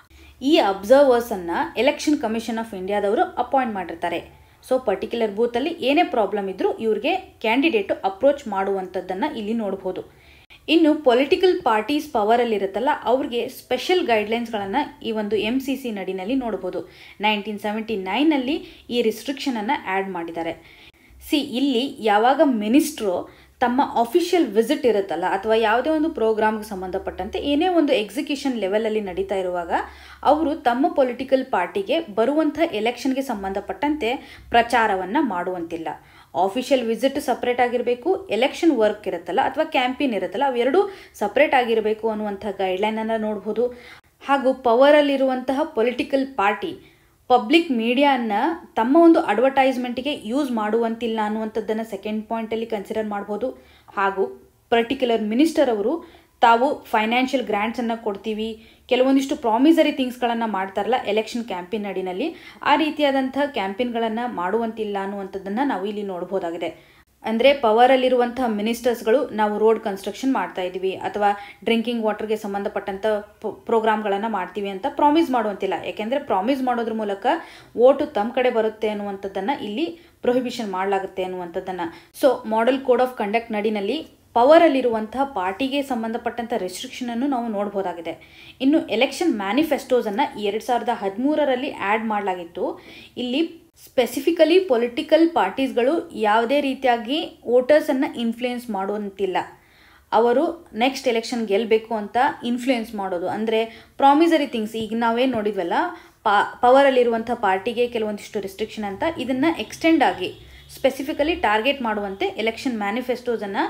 ಈ ಅಬ್ಸರ್ವರ್ಸನ್ನು ಎಲೆಕ್ಷನ್ ಕಮಿಷನ್ ಆಫ್ ಇಂಡಿಯಾದವರು ಅಪಾಯಿಂಟ್ ಮಾಡಿರ್ತಾರೆ ಸೊ ಪರ್ಟಿಕ್ಯುಲರ್ ಬೂತಲ್ಲಿ ಏನೇ ಪ್ರಾಬ್ಲಮ್ ಇದ್ದರೂ ಇವ್ರಿಗೆ ಕ್ಯಾಂಡಿಡೇಟು ಅಪ್ರೋಚ್ ಮಾಡುವಂಥದ್ದನ್ನು ಇಲ್ಲಿ ನೋಡ್ಬೋದು ಇನ್ನು ಪೊಲಿಟಿಕಲ್ ಪಾರ್ಟೀಸ್ ಪವರಲ್ಲಿರುತ್ತಲ್ಲ ಅವ್ರಿಗೆ ಸ್ಪೆಷಲ್ ಗೈಡ್ಲೈನ್ಸ್ಗಳನ್ನು ಈ ಒಂದು ಎಮ್ ಸಿ ಸಿ ನಡಿನಲ್ಲಿ ನೋಡ್ಬೋದು ನೈನ್ಟೀನ್ ಸೆವೆಂಟಿ ನೈನಲ್ಲಿ ಈ ರಿಸ್ಟ್ರಿಕ್ಷನನ್ನು ಆ್ಯಡ್ ಮಾಡಿದ್ದಾರೆ ಸಿ ಇಲ್ಲಿ ಯಾವಾಗ ಮಿನಿಸ್ಟ್ರು ತಮ್ಮ ಅಫಿಷಿಯಲ್ ವಿಸಿಟ್ ಇರುತ್ತಲ್ಲ ಅಥವಾ ಯಾವುದೇ ಒಂದು ಪ್ರೋಗ್ರಾಮ್ಗೆ ಸಂಬಂಧಪಟ್ಟಂತೆ ಏನೇ ಒಂದು ಎಕ್ಸಿಕ್ಯೂಷನ್ ಲೆವೆಲಲ್ಲಿ ನಡೀತಾ ಇರುವಾಗ ಅವರು ತಮ್ಮ ಪೊಲಿಟಿಕಲ್ ಪಾರ್ಟಿಗೆ ಬರುವಂಥ ಎಲೆಕ್ಷನ್ಗೆ ಸಂಬಂಧಪಟ್ಟಂತೆ ಪ್ರಚಾರವನ್ನು ಮಾಡುವಂತಿಲ್ಲ ಆಫಿಷಿಯಲ್ ವಿಸಿಟ್ ಸಪ್ರೇಟ್ ಆಗಿರಬೇಕು ಎಲೆಕ್ಷನ್ ವರ್ಕ್ ಇರುತ್ತಲ್ಲ ಅಥವಾ ಕ್ಯಾಂಪೇನ್ ಇರುತ್ತಲ್ಲ ಅವೆರಡೂ ಸಪ್ರೇಟ್ ಆಗಿರಬೇಕು ಅನ್ನುವಂಥ ಗೈಡ್ಲೈನನ್ನು ನೋಡ್ಬೋದು ಹಾಗೂ ಪವರಲ್ಲಿರುವಂತಹ ಪೊಲಿಟಿಕಲ್ ಪಾರ್ಟಿ ಪಬ್ಲಿಕ್ ಮೀಡಿಯಾನ ತಮ್ಮ ಒಂದು ಅಡ್ವರ್ಟೈಸ್ಮೆಂಟಿಗೆ ಯೂಸ್ ಮಾಡುವಂತಿಲ್ಲ ಅನ್ನುವಂಥದ್ದನ್ನು ಸೆಕೆಂಡ್ ಪಾಯಿಂಟಲ್ಲಿ ಕನ್ಸಿಡರ್ ಮಾಡ್ಬೋದು ಹಾಗೂ ಪರ್ಟಿಕ್ಯುಲರ್ ಮಿನಿಸ್ಟರ್ ಅವರು ತಾವು ಫೈನಾನ್ಷಿಯಲ್ ಗ್ರ್ಯಾಂಟ್ಸನ್ನು ಕೊಡ್ತೀವಿ ಕೆಲವೊಂದಿಷ್ಟು ಪ್ರಾಮಿಸರಿ ಥಿಂಗ್ಸ್ಗಳನ್ನು ಮಾಡ್ತಾರಲ್ಲ ಎಲೆಕ್ಷನ್ ಕ್ಯಾಂಪೇನ್ ಅಡಿನಲ್ಲಿ ಆ ರೀತಿಯಾದಂಥ ಕ್ಯಾಂಪೇನ್ಗಳನ್ನು ಮಾಡುವಂತಿಲ್ಲ ಅನ್ನುವಂಥದ್ದನ್ನು ನಾವು ಇಲ್ಲಿ ನೋಡ್ಬೋದಾಗಿದೆ ಅಂದರೆ ಪವರಲ್ಲಿರುವಂತಹ ಮಿನಿಸ್ಟರ್ಸ್ಗಳು ನಾವು ರೋಡ್ ಕನ್ಸ್ಟ್ರಕ್ಷನ್ ಮಾಡ್ತಾ ಇದ್ದೀವಿ ಅಥವಾ ಡ್ರಿಂಕಿಂಗ್ ವಾಟರ್ಗೆ ಸಂಬಂಧಪಟ್ಟಂಥ ಪ್ರೋಗ್ರಾಮ್ಗಳನ್ನು ಮಾಡ್ತೀವಿ ಅಂತ ಪ್ರಾಮಿಸ್ ಮಾಡುವಂತಿಲ್ಲ ಯಾಕೆಂದರೆ ಪ್ರಾಮಿಸ್ ಮಾಡೋದ್ರ ಮೂಲಕ ಓಟು ತಮ್ಮ ಕಡೆ ಬರುತ್ತೆ ಅನ್ನುವಂಥದ್ದನ್ನು ಇಲ್ಲಿ ಪ್ರೊಹಿಬಿಷನ್ ಮಾಡಲಾಗುತ್ತೆ ಅನ್ನುವಂಥದ್ದನ್ನು so model code of conduct ನಡಿನಲ್ಲಿ ಪವರಲ್ಲಿರುವಂತಹ ಪಾರ್ಟಿಗೆ ಸಂಬಂಧಪಟ್ಟಂಥ ರೆಸ್ಟ್ರಿಕ್ಷನನ್ನು ನಾವು ನೋಡ್ಬೋದಾಗಿದೆ ಇನ್ನು ಎಲೆಕ್ಷನ್ ಮ್ಯಾನಿಫೆಸ್ಟೋಸನ್ನು ಎರಡು ಸಾವಿರದ ಹದಿಮೂರರಲ್ಲಿ ಆ್ಯಡ್ ಮಾಡಲಾಗಿತ್ತು ಇಲ್ಲಿ ಸ್ಪೆಸಿಫಿಕಲಿ ಪೊಲಿಟಿಕಲ್ ಪಾರ್ಟೀಸ್ಗಳು ಯಾವುದೇ ರೀತಿಯಾಗಿ ವೋಟರ್ಸನ್ನು ಇನ್ಫ್ಲೂಯೆನ್ಸ್ ಮಾಡುವಂತಿಲ್ಲ ಅವರು ನೆಕ್ಸ್ಟ್ ಎಲೆಕ್ಷನ್ ಗೆಲ್ಲಬೇಕು ಅಂತ ಇನ್ಫ್ಲೂಯೆನ್ಸ್ ಮಾಡೋದು ಅಂದರೆ ಪ್ರಾಮಿಸರಿ ಥಿಂಗ್ಸ್ ಈಗ ನಾವೇನು ನೋಡಿದ್ವಲ್ಲ ಪಾ ಪವರಲ್ಲಿರುವಂಥ ಪಾರ್ಟಿಗೆ ಕೆಲವೊಂದಿಷ್ಟು ರೆಸ್ಟ್ರಿಕ್ಷನ್ ಅಂತ ಇದನ್ನು ಎಕ್ಸ್ಟೆಂಡ್ ಆಗಿ ಸ್ಪೆಸಿಫಿಕಲಿ ಟಾರ್ಗೆಟ್ ಮಾಡುವಂತೆ ಎಲೆಕ್ಷನ್ ಮ್ಯಾನಿಫೆಸ್ಟೋಸನ್ನು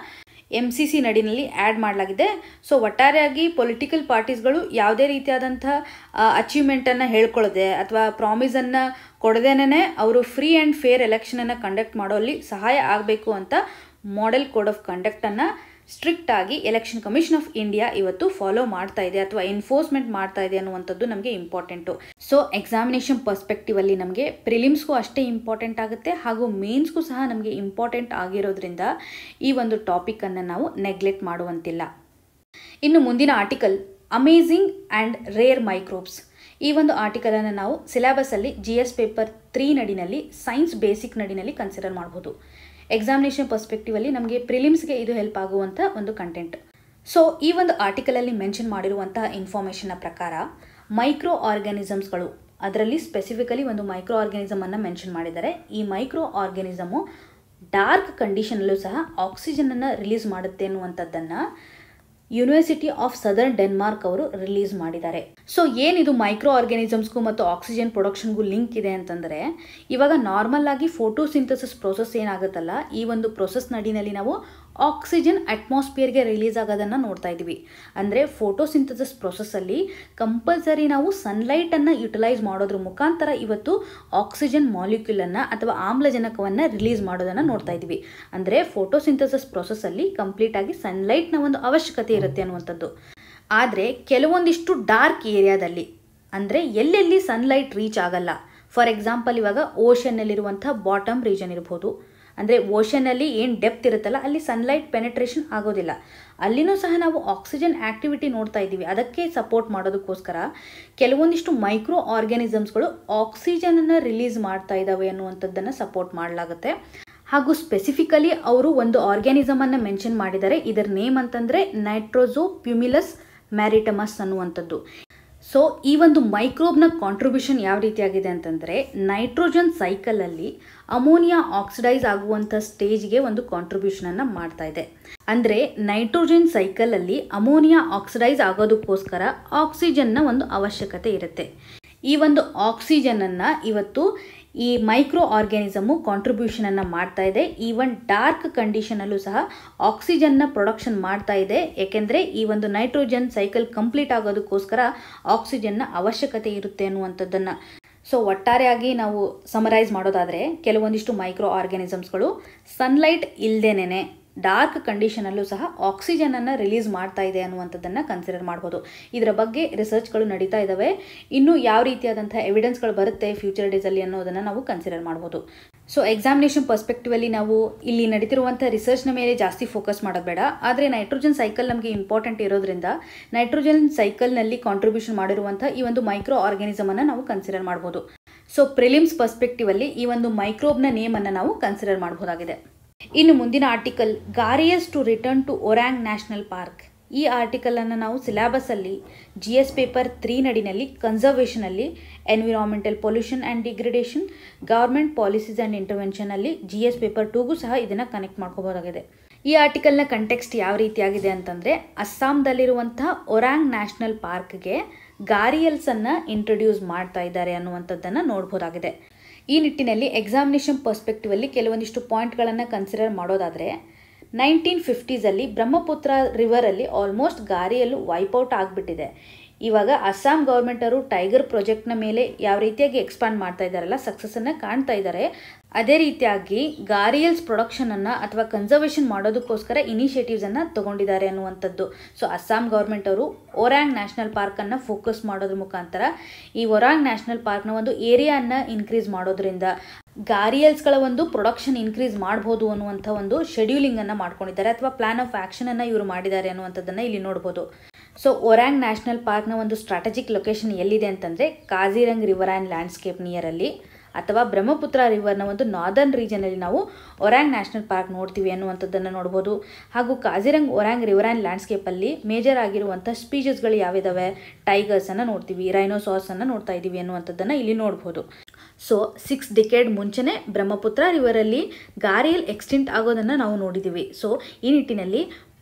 ಎಮ್ ಸಿ ಸಿ ನಡಿನಲ್ಲಿ ಆ್ಯಡ್ ಮಾಡಲಾಗಿದೆ ಸೊ ಒಟ್ಟಾರೆಯಾಗಿ ಪೊಲಿಟಿಕಲ್ ಪಾರ್ಟೀಸ್ಗಳು ಯಾವುದೇ ರೀತಿಯಾದಂಥ ಅಚೀವ್ಮೆಂಟನ್ನು ಹೇಳ್ಕೊಳ್ಳದೆ ಅಥವಾ ಪ್ರಾಮಿಸನ್ನು ಕೊಡದೇನೆ ಅವರು ಫ್ರೀ ಆ್ಯಂಡ್ ಫೇರ್ ಎಲೆಕ್ಷನನ್ನು ಕಂಡಕ್ಟ್ ಮಾಡೋಲ್ಲಿ ಸಹಾಯ ಆಗಬೇಕು ಅಂತ ಮಾಡೆಲ್ ಕೋಡ್ ಆಫ್ ಕಂಡಕ್ಟನ್ನು ಸ್ಟ್ರಿಕ್ಟ್ ಆಗಿ ಎಲೆಕ್ಷನ್ ಕಮಿಷನ್ ಆಫ್ ಇಂಡಿಯಾ ಇವತ್ತು ಫಾಲೋ ಮಾಡ್ತಾ ಇದೆ ಅಥವಾ ಎನ್ಫೋರ್ಸ್ಮೆಂಟ್ ಮಾಡ್ತಾ ಇದೆ ಅನ್ನುವಂಥದ್ದು ನಮಗೆ ಇಂಪಾರ್ಟೆಂಟು ಸೊ ಎಕ್ಸಾಮಿನೇಷನ್ ಪರ್ಸ್ಪೆಕ್ಟಿವ್ ಅಲ್ಲಿ ನಮಗೆ ಪ್ರಿಲಿಮ್ಸ್ಗೂ ಅಷ್ಟೇ ಇಂಪಾರ್ಟೆಂಟ್ ಆಗುತ್ತೆ ಹಾಗೂ ಮೇನ್ಸ್ಗೂ ಸಹ ನಮಗೆ ಇಂಪಾರ್ಟೆಂಟ್ ಆಗಿರೋದ್ರಿಂದ ಈ ಒಂದು ಟಾಪಿಕನ್ನು ನಾವು ನೆಗ್ಲೆಕ್ಟ್ ಮಾಡುವಂತಿಲ್ಲ ಇನ್ನು ಮುಂದಿನ article amazing and rare microbes ಈ ಒಂದು ಆರ್ಟಿಕಲನ್ನು ನಾವು ಸಿಲೆಬಸಲ್ಲಿ ಜಿ ಎಸ್ ಪೇಪರ್ ತ್ರೀ ನಡಿನಲ್ಲಿ ಸೈನ್ಸ್ ಬೇಸಿಕ್ ನಡಿನಲ್ಲಿ ಕನ್ಸಿಡರ್ ಮಾಡ್ಬೋದು ಎಕ್ಸಾಮಿನೇಷನ್ ಪರ್ಸ್ಪೆಕ್ಟಿವಲ್ಲಿ ನಮಗೆ ಪ್ರಿಲಿಮ್ಸ್ಗೆ ಇದು ಹೆಲ್ಪ್ ಆಗುವಂಥ ಒಂದು ಕಂಟೆಂಟ್ ಸೊ ಈ ಒಂದು ಆರ್ಟಿಕಲಲ್ಲಿ ಮೆನ್ಷನ್ ಮಾಡಿರುವಂತಹ ಇನ್ಫಾರ್ಮೇಷನ್ನ ಪ್ರಕಾರ ಮೈಕ್ರೋ ಆರ್ಗ್ಯಾನಿಸಮ್ಸ್ಗಳು ಅದರಲ್ಲಿ ಸ್ಪೆಸಿಫಿಕಲಿ ಒಂದು ಮೈಕ್ರೋ ಆರ್ಗ್ಯಾನಿಸಮನ್ನು ಮೆನ್ಷನ್ ಮಾಡಿದ್ದಾರೆ ಈ ಮೈಕ್ರೋ ಆರ್ಗ್ಯಾನಿಸಮು ಡಾರ್ಕ್ ಕಂಡೀಷನಲ್ಲೂ ಸಹ ಆಕ್ಸಿಜನನ್ನು ರಿಲೀಸ್ ಮಾಡುತ್ತೆ ಅನ್ನುವಂಥದ್ದನ್ನು ಯೂನಿವರ್ಸಿಟಿ ಆಫ್ ಸದರ್ನ್ ಡೆನ್ಮಾರ್ಕ್ ಅವರು ರಿಲೀಸ್ ಮಾಡಿದ್ದಾರೆ ಸೊ ಏನಿದು ಮೈಕ್ರೋ ಆರ್ಗ್ಯಾನಿಸಮ್ಸ್ಗೂ ಮತ್ತು ಆಕ್ಸಿಜನ್ ಪ್ರೊಡಕ್ಷನ್ಗೂ ಲಿಂಕ್ ಇದೆ ಅಂತಂದರೆ ಇವಾಗ ನಾರ್ಮಲ್ ಆಗಿ ಫೋಟೋಸಿಂಥಸಿಸ್ ಪ್ರೊಸೆಸ್ ಏನಾಗುತ್ತಲ್ಲ ಈ ಒಂದು ಪ್ರೊಸೆಸ್ ನಡಿನಲ್ಲಿ ನಾವು ಆಕ್ಸಿಜನ್ ಅಟ್ಮಾಸ್ಫಿಯರ್ಗೆ ರಿಲೀಸ್ ಆಗೋದನ್ನು ನೋಡ್ತಾ ಇದ್ದೀವಿ ಅಂದರೆ ಫೋಟೋಸಿಂಥಸಿಸ್ ಪ್ರೊಸೆಸ್ಸಲ್ಲಿ ಕಂಪಲ್ಸರಿ ನಾವು ಸನ್ಲೈಟನ್ನು ಯುಟಿಲೈಸ್ ಮಾಡೋದ್ರ ಮುಖಾಂತರ ಇವತ್ತು ಆಕ್ಸಿಜನ್ ಮಾಲಿಕ್ಯೂಲನ್ನು ಅಥವಾ ಆಮ್ಲಜನಕವನ್ನು ರಿಲೀಸ್ ಮಾಡೋದನ್ನು ನೋಡ್ತಾ ಇದ್ದೀವಿ ಅಂದರೆ ಫೋಟೋಸಿಂಥಸಿಸ್ ಪ್ರೊಸೆಸ್ಸಲ್ಲಿ ಕಂಪ್ಲೀಟಾಗಿ ಸನ್ಲೈಟ್ನ ಒಂದು ಅವಶ್ಯಕತೆ ಇರುತ್ತೆ ಅನ್ನುವಂಥದ್ದು ಆದರೆ ಕೆಲವೊಂದಿಷ್ಟು ಡಾರ್ಕ್ ಏರಿಯಾದಲ್ಲಿ ಅಂದರೆ ಎಲ್ಲೆಲ್ಲಿ ಸನ್ಲೈಟ್ ರೀಚ್ ಆಗಲ್ಲ ಫಾರ್ ಎಕ್ಸಾಂಪಲ್ ಇವಾಗ ಓಷನ್ನಲ್ಲಿರುವಂಥ ಬಾಟಮ್ ರೀಜನ್ ಇರ್ಬೋದು ಅಂದರೆ ಓಷನಲ್ಲಿ ಏನು ಡೆಪ್ತ್ ಇರುತ್ತಲ್ಲ ಅಲ್ಲಿ ಸನ್ಲೈಟ್ ಪೆನೆಟ್ರೇಷನ್ ಆಗೋದಿಲ್ಲ ಅಲ್ಲಿನೂ ಸಹ ನಾವು ಆಕ್ಸಿಜನ್ ಆ್ಯಕ್ಟಿವಿಟಿ ನೋಡ್ತಾ ಇದ್ದೀವಿ ಅದಕ್ಕೆ ಸಪೋರ್ಟ್ ಮಾಡೋದಕ್ಕೋಸ್ಕರ ಕೆಲವೊಂದಿಷ್ಟು ಮೈಕ್ರೋ ಆರ್ಗ್ಯಾನಿಸಮ್ಸ್ಗಳು ಆಕ್ಸಿಜನನ್ನು ರಿಲೀಸ್ ಮಾಡ್ತಾ ಇದ್ದಾವೆ ಅನ್ನುವಂಥದ್ದನ್ನು ಸಪೋರ್ಟ್ ಮಾಡಲಾಗುತ್ತೆ ಹಾಗೂ ಸ್ಪೆಸಿಫಿಕಲಿ ಅವರು ಒಂದು ಆರ್ಗ್ಯಾನಿಸಮನ್ನು ಮೆನ್ಷನ್ ಮಾಡಿದ್ದಾರೆ ಇದರ ನೇಮ್ ಅಂತಂದರೆ ನೈಟ್ರೋಜೋ ಪ್ಯುಮಿಲಸ್ ಮ್ಯಾರಿಟಮಸ್ ಅನ್ನುವಂಥದ್ದು ಸೊ ಈ ಒಂದು ಮೈಕ್ರೋಬ್ನ ಕಾಂಟ್ರಿಬ್ಯೂಷನ್ ಯಾವ ರೀತಿಯಾಗಿದೆ ಅಂತಂದರೆ ನೈಟ್ರೋಜನ್ ಸೈಕಲಲ್ಲಿ ಅಮೋನಿಯಾ ಆಕ್ಸಿಡೈಸ್ ಆಗುವಂಥ ಸ್ಟೇಜ್ಗೆ ಒಂದು ಕಾಂಟ್ರಿಬ್ಯೂಷನನ್ನು ಮಾಡ್ತಾ ಇದೆ ಅಂದರೆ ನೈಟ್ರೋಜನ್ ಸೈಕಲಲ್ಲಿ ಅಮೋನಿಯಾ ಆಕ್ಸಿಡೈಸ್ ಆಗೋದಕ್ಕೋಸ್ಕರ ಆಕ್ಸಿಜನ್ನ ಒಂದು ಅವಶ್ಯಕತೆ ಇರುತ್ತೆ ಈ ಒಂದು ಆಕ್ಸಿಜನನ್ನು ಇವತ್ತು ಈ ಮೈಕ್ರೋ ಆರ್ಗ್ಯಾನಿಸಮು ಕಾಂಟ್ರಿಬ್ಯೂಷನನ್ನು ಮಾಡ್ತಾ ಇದೆ ಈವನ್ ಡಾರ್ಕ್ ಕಂಡೀಷನಲ್ಲೂ ಸಹ ಆಕ್ಸಿಜನ್ನ ಪ್ರೊಡಕ್ಷನ್ ಮಾಡ್ತಾ ಇದೆ ಏಕೆಂದರೆ ಈ ಒಂದು ನೈಟ್ರೋಜನ್ ಸೈಕಲ್ ಕಂಪ್ಲೀಟ್ ಆಗೋದಕ್ಕೋಸ್ಕರ ಆಕ್ಸಿಜನ್ನ ಅವಶ್ಯಕತೆ ಇರುತ್ತೆ ಅನ್ನುವಂಥದ್ದನ್ನು ಸೊ ಒಟ್ಟಾರೆಯಾಗಿ ನಾವು ಸಮರೈಸ್ ಮಾಡೋದಾದರೆ ಕೆಲವೊಂದಿಷ್ಟು ಮೈಕ್ರೋ ಆರ್ಗ್ಯಾನಿಸಮ್ಸ್ಗಳು ಸನ್ಲೈಟ್ ಇಲ್ಲದೇನೆ ಡಾರ್ಕ್ ಕಂಡೀಷನಲ್ಲೂ ಸಹ ಆಕ್ಸಿಜನನ್ನು ರಿಲೀಸ್ ಮಾಡ್ತಾ ಇದೆ ಅನ್ನುವಂಥದ್ದನ್ನು ಕನ್ಸಿಡರ್ ಮಾಡ್ಬೋದು ಇದರ ಬಗ್ಗೆ ರಿಸರ್ಚ್ಗಳು ನಡೀತಾ ಇದ್ದಾವೆ ಇನ್ನು ಯಾವ ರೀತಿಯಾದಂಥ ಎವಿಡೆನ್ಸ್ಗಳು ಬರುತ್ತೆ ಫ್ಯೂಚರ್ ಡೇಸಲ್ಲಿ ಅನ್ನೋದನ್ನು ನಾವು ಕನ್ಸಿಡರ್ ಮಾಡ್ಬೋದು ಸೊ ಎಕ್ಸಾಮಿನೇಷನ್ ಪರ್ಸ್ಪೆಕ್ಟಿವಲ್ಲಿ ನಾವು ಇಲ್ಲಿ ನಡೀತಿರುವಂಥ ರಿಸರ್ಚ್ನ ಮೇಲೆ ಜಾಸ್ತಿ ಫೋಕಸ್ ಮಾಡೋದು ಬೇಡ ಆದರೆ ನೈಟ್ರೋಜನ್ ಸೈಕಲ್ ನಮಗೆ ಇಂಪಾರ್ಟೆಂಟ್ ಇರೋದ್ರಿಂದ ನೈಟ್ರೋಜನ್ ಸೈಕಲ್ನಲ್ಲಿ ಕಾಂಟ್ರಿಬ್ಯೂಷನ್ ಮಾಡಿರುವಂಥ ಈ ಒಂದು ಮೈಕ್ರೋ ಆರ್ಗ್ಯಾನಿಸಮನ್ನು ನಾವು ಕನ್ಸಿಡರ್ ಮಾಡ್ಬೋದು ಸೊ ಪ್ರಿಲಿಮ್ಸ್ ಪರ್ಸ್ಪೆಕ್ಟಿವಲ್ಲಿ ಈ ಒಂದು ಮೈಕ್ರೋಬ್ನ ನೇಮನ್ನು ನಾವು ಕನ್ಸಿಡರ್ ಮಾಡ್ಬೋದಾಗಿದೆ ಇನ್ನು ಮುಂದಿನ article gharials to return to Orang national park ಈ ಆರ್ಟಿಕಲನ್ನು ನಾವು ಸಿಲೆಬಸಲ್ಲಿ ಜಿ ಎಸ್ ಪೇಪರ್ ತ್ರೀ ನಡಿನಲ್ಲಿ ಕನ್ಸರ್ವೇಷನಲ್ಲಿ environmental pollution and degradation government policies and ಇಂಟರ್ವೆನ್ಷನಲ್ಲಿ ಜಿ ಎಸ್ ಪೇಪರ್ ಟೂಗೂ ಸಹ ಇದನ್ನು ಕನೆಕ್ಟ್ ಮಾಡ್ಕೋಬೋದಾಗಿದೆ ಈ ಆರ್ಟಿಕಲ್ನ ಕಂಟೆಕ್ಸ್ಟ್ ಯಾವ ರೀತಿಯಾಗಿದೆ ಅಂತಂದರೆ ಅಸ್ಸಾಂದಲ್ಲಿರುವಂಥ ಒರಾಂಗ್ ನ್ಯಾಷನಲ್ ಪಾರ್ಕ್ಗೆ ಗಾರಿಯಲ್ಸನ್ನು ಇಂಟ್ರೊಡ್ಯೂಸ್ ಮಾಡ್ತಾ ಇದ್ದಾರೆ ಅನ್ನುವಂಥದ್ದನ್ನು ನೋಡ್ಬೋದಾಗಿದೆ ಈ ನಿಟ್ಟಿನಲ್ಲಿ ಎಕ್ಸಾಮಿನೇಷನ್ ಪರ್ಸ್ಪೆಕ್ಟಿವಲ್ಲಿ ಕೆಲವೊಂದಿಷ್ಟು ಪಾಯಿಂಟ್ಗಳನ್ನು ಕನ್ಸಿಡರ್ ಮಾಡೋದಾದರೆ ನೈನ್ಟೀನ್ ಫಿಫ್ಟೀಸಲ್ಲಿ ಬ್ರಹ್ಮಪುತ್ರ ರಿವರಲ್ಲಿ ಆಲ್ಮೋಸ್ಟ್ ಗಾರಿಯಲ್ಲೂ ವೈಪೌಟ್ ಆಗಿಬಿಟ್ಟಿದೆ ಇವಾಗ ಅಸ್ಸಾಂ ಗೌರ್ಮೆಂಟರು ಟೈಗರ್ ಪ್ರಾಜೆಕ್ಟ್ನ ಮೇಲೆ ಯಾವ ರೀತಿಯಾಗಿ ಎಕ್ಸ್ಪಾಂಡ್ ಮಾಡ್ತಾ ಇದ್ದಾರಲ್ಲ ಸಕ್ಸಸ್ಸನ್ನು ಕಾಣ್ತಾ ಇದ್ದಾರೆ ಅದೇ ರೀತಿಯಾಗಿ ಗಾರಿಯಲ್ಸ್ ಪ್ರೊಡಕ್ಷನನ್ನು ಅಥವಾ ಕನ್ಸರ್ವೇಷನ್ ಮಾಡೋದಕ್ಕೋಸ್ಕರ ಇನಿಷಿಯೇಟಿವ್ಸನ್ನು ತಗೊಂಡಿದ್ದಾರೆ ಅನ್ನುವಂಥದ್ದು ಸೊ ಅಸ್ಸಾಂ ಗೌರ್ಮೆಂಟ್ ಅವರು ಒರಾಂಗ್ ನ್ಯಾಷನಲ್ ಪಾರ್ಕನ್ನು ಫೋಕಸ್ ಮಾಡೋದ್ರ ಮುಖಾಂತರ ಈ ಒರಾಂಗ್ ನ್ಯಾಷನಲ್ ಪಾರ್ಕ್ನ ಒಂದು ಏರಿಯಾನ ಇನ್ಕ್ರೀಸ್ ಮಾಡೋದ್ರಿಂದ ಗಾರಿಯಲ್ಸ್ಗಳ ಒಂದು ಪ್ರೊಡಕ್ಷನ್ ಇನ್ಕ್ರೀಸ್ ಮಾಡ್ಬೋದು ಅನ್ನುವಂಥ ಒಂದು ಶೆಡ್ಯೂಲಿಂಗನ್ನು ಮಾಡ್ಕೊಂಡಿದ್ದಾರೆ ಅಥವಾ ಪ್ಲಾನ್ ಆಫ್ ಆ್ಯಕ್ಷನನ್ನು ಇವರು ಮಾಡಿದ್ದಾರೆ ಅನ್ನುವಂಥದ್ದನ್ನು ಇಲ್ಲಿ ನೋಡ್ಬೋದು ಸೊ ಒರಾಂಗ್ ನ್ಯಾಷನಲ್ ಪಾರ್ಕ್ನ ಒಂದು ಸ್ಟ್ರಾಟಜಿಕ್ ಲೊಕೇಶನ್ ಎಲ್ಲಿದೆ ಅಂತಂದರೆ ಕಾಜಿರಂಗ್ ರಿವರ್ ಆ್ಯಂಡ್ ಲ್ಯಾಂಡ್ಸ್ಕೇಪ್ ನಿಯರಲ್ಲಿ ಅಥವಾ ಬ್ರಹ್ಮಪುತ್ರ ರಿವರ್ನ ಒಂದು ನಾರ್ದರ್ನ್ ರೀಜನಲ್ಲಿ ನಾವು ಒರಾಂಗ್ ನ್ಯಾಷನಲ್ ಪಾರ್ಕ್ ನೋಡ್ತೀವಿ ಅನ್ನುವಂಥದ್ದನ್ನು ನೋಡ್ಬೋದು ಹಾಗೂ ಕಾಜಿರಂಗ್ ಒರಾಂಗ್ ರಿವರ್ ಆ್ಯಂಡ್ ಲ್ಯಾಂಡ್ಸ್ಕೇಪಲ್ಲಿ ಮೇಜರ್ ಆಗಿರುವಂಥ ಸ್ಪೀಷಸ್ಗಳು ಯಾವಿದಾವೆ ಟೈಗರ್ಸನ್ನು ನೋಡ್ತೀವಿ ರೈನೋಸಾರ್ಸನ್ನು ನೋಡ್ತಾ ಇದ್ದೀವಿ ಅನ್ನುವಂಥದ್ದನ್ನು ಇಲ್ಲಿ ನೋಡ್ಬೋದು ಸೊ ಸಿಕ್ಸ್ ಡಿಕೆಡ್ ಮುಂಚೆನೇ ಬ್ರಹ್ಮಪುತ್ರ ರಿವರಲ್ಲಿ ಗಾರಿಯಲ್ ಎಕ್ಸ್ಟಿಂಟ್ ಆಗೋದನ್ನು ನಾವು ನೋಡಿದ್ದೀವಿ ಸೊ ಈ ನಿಟ್ಟಿನಲ್ಲಿ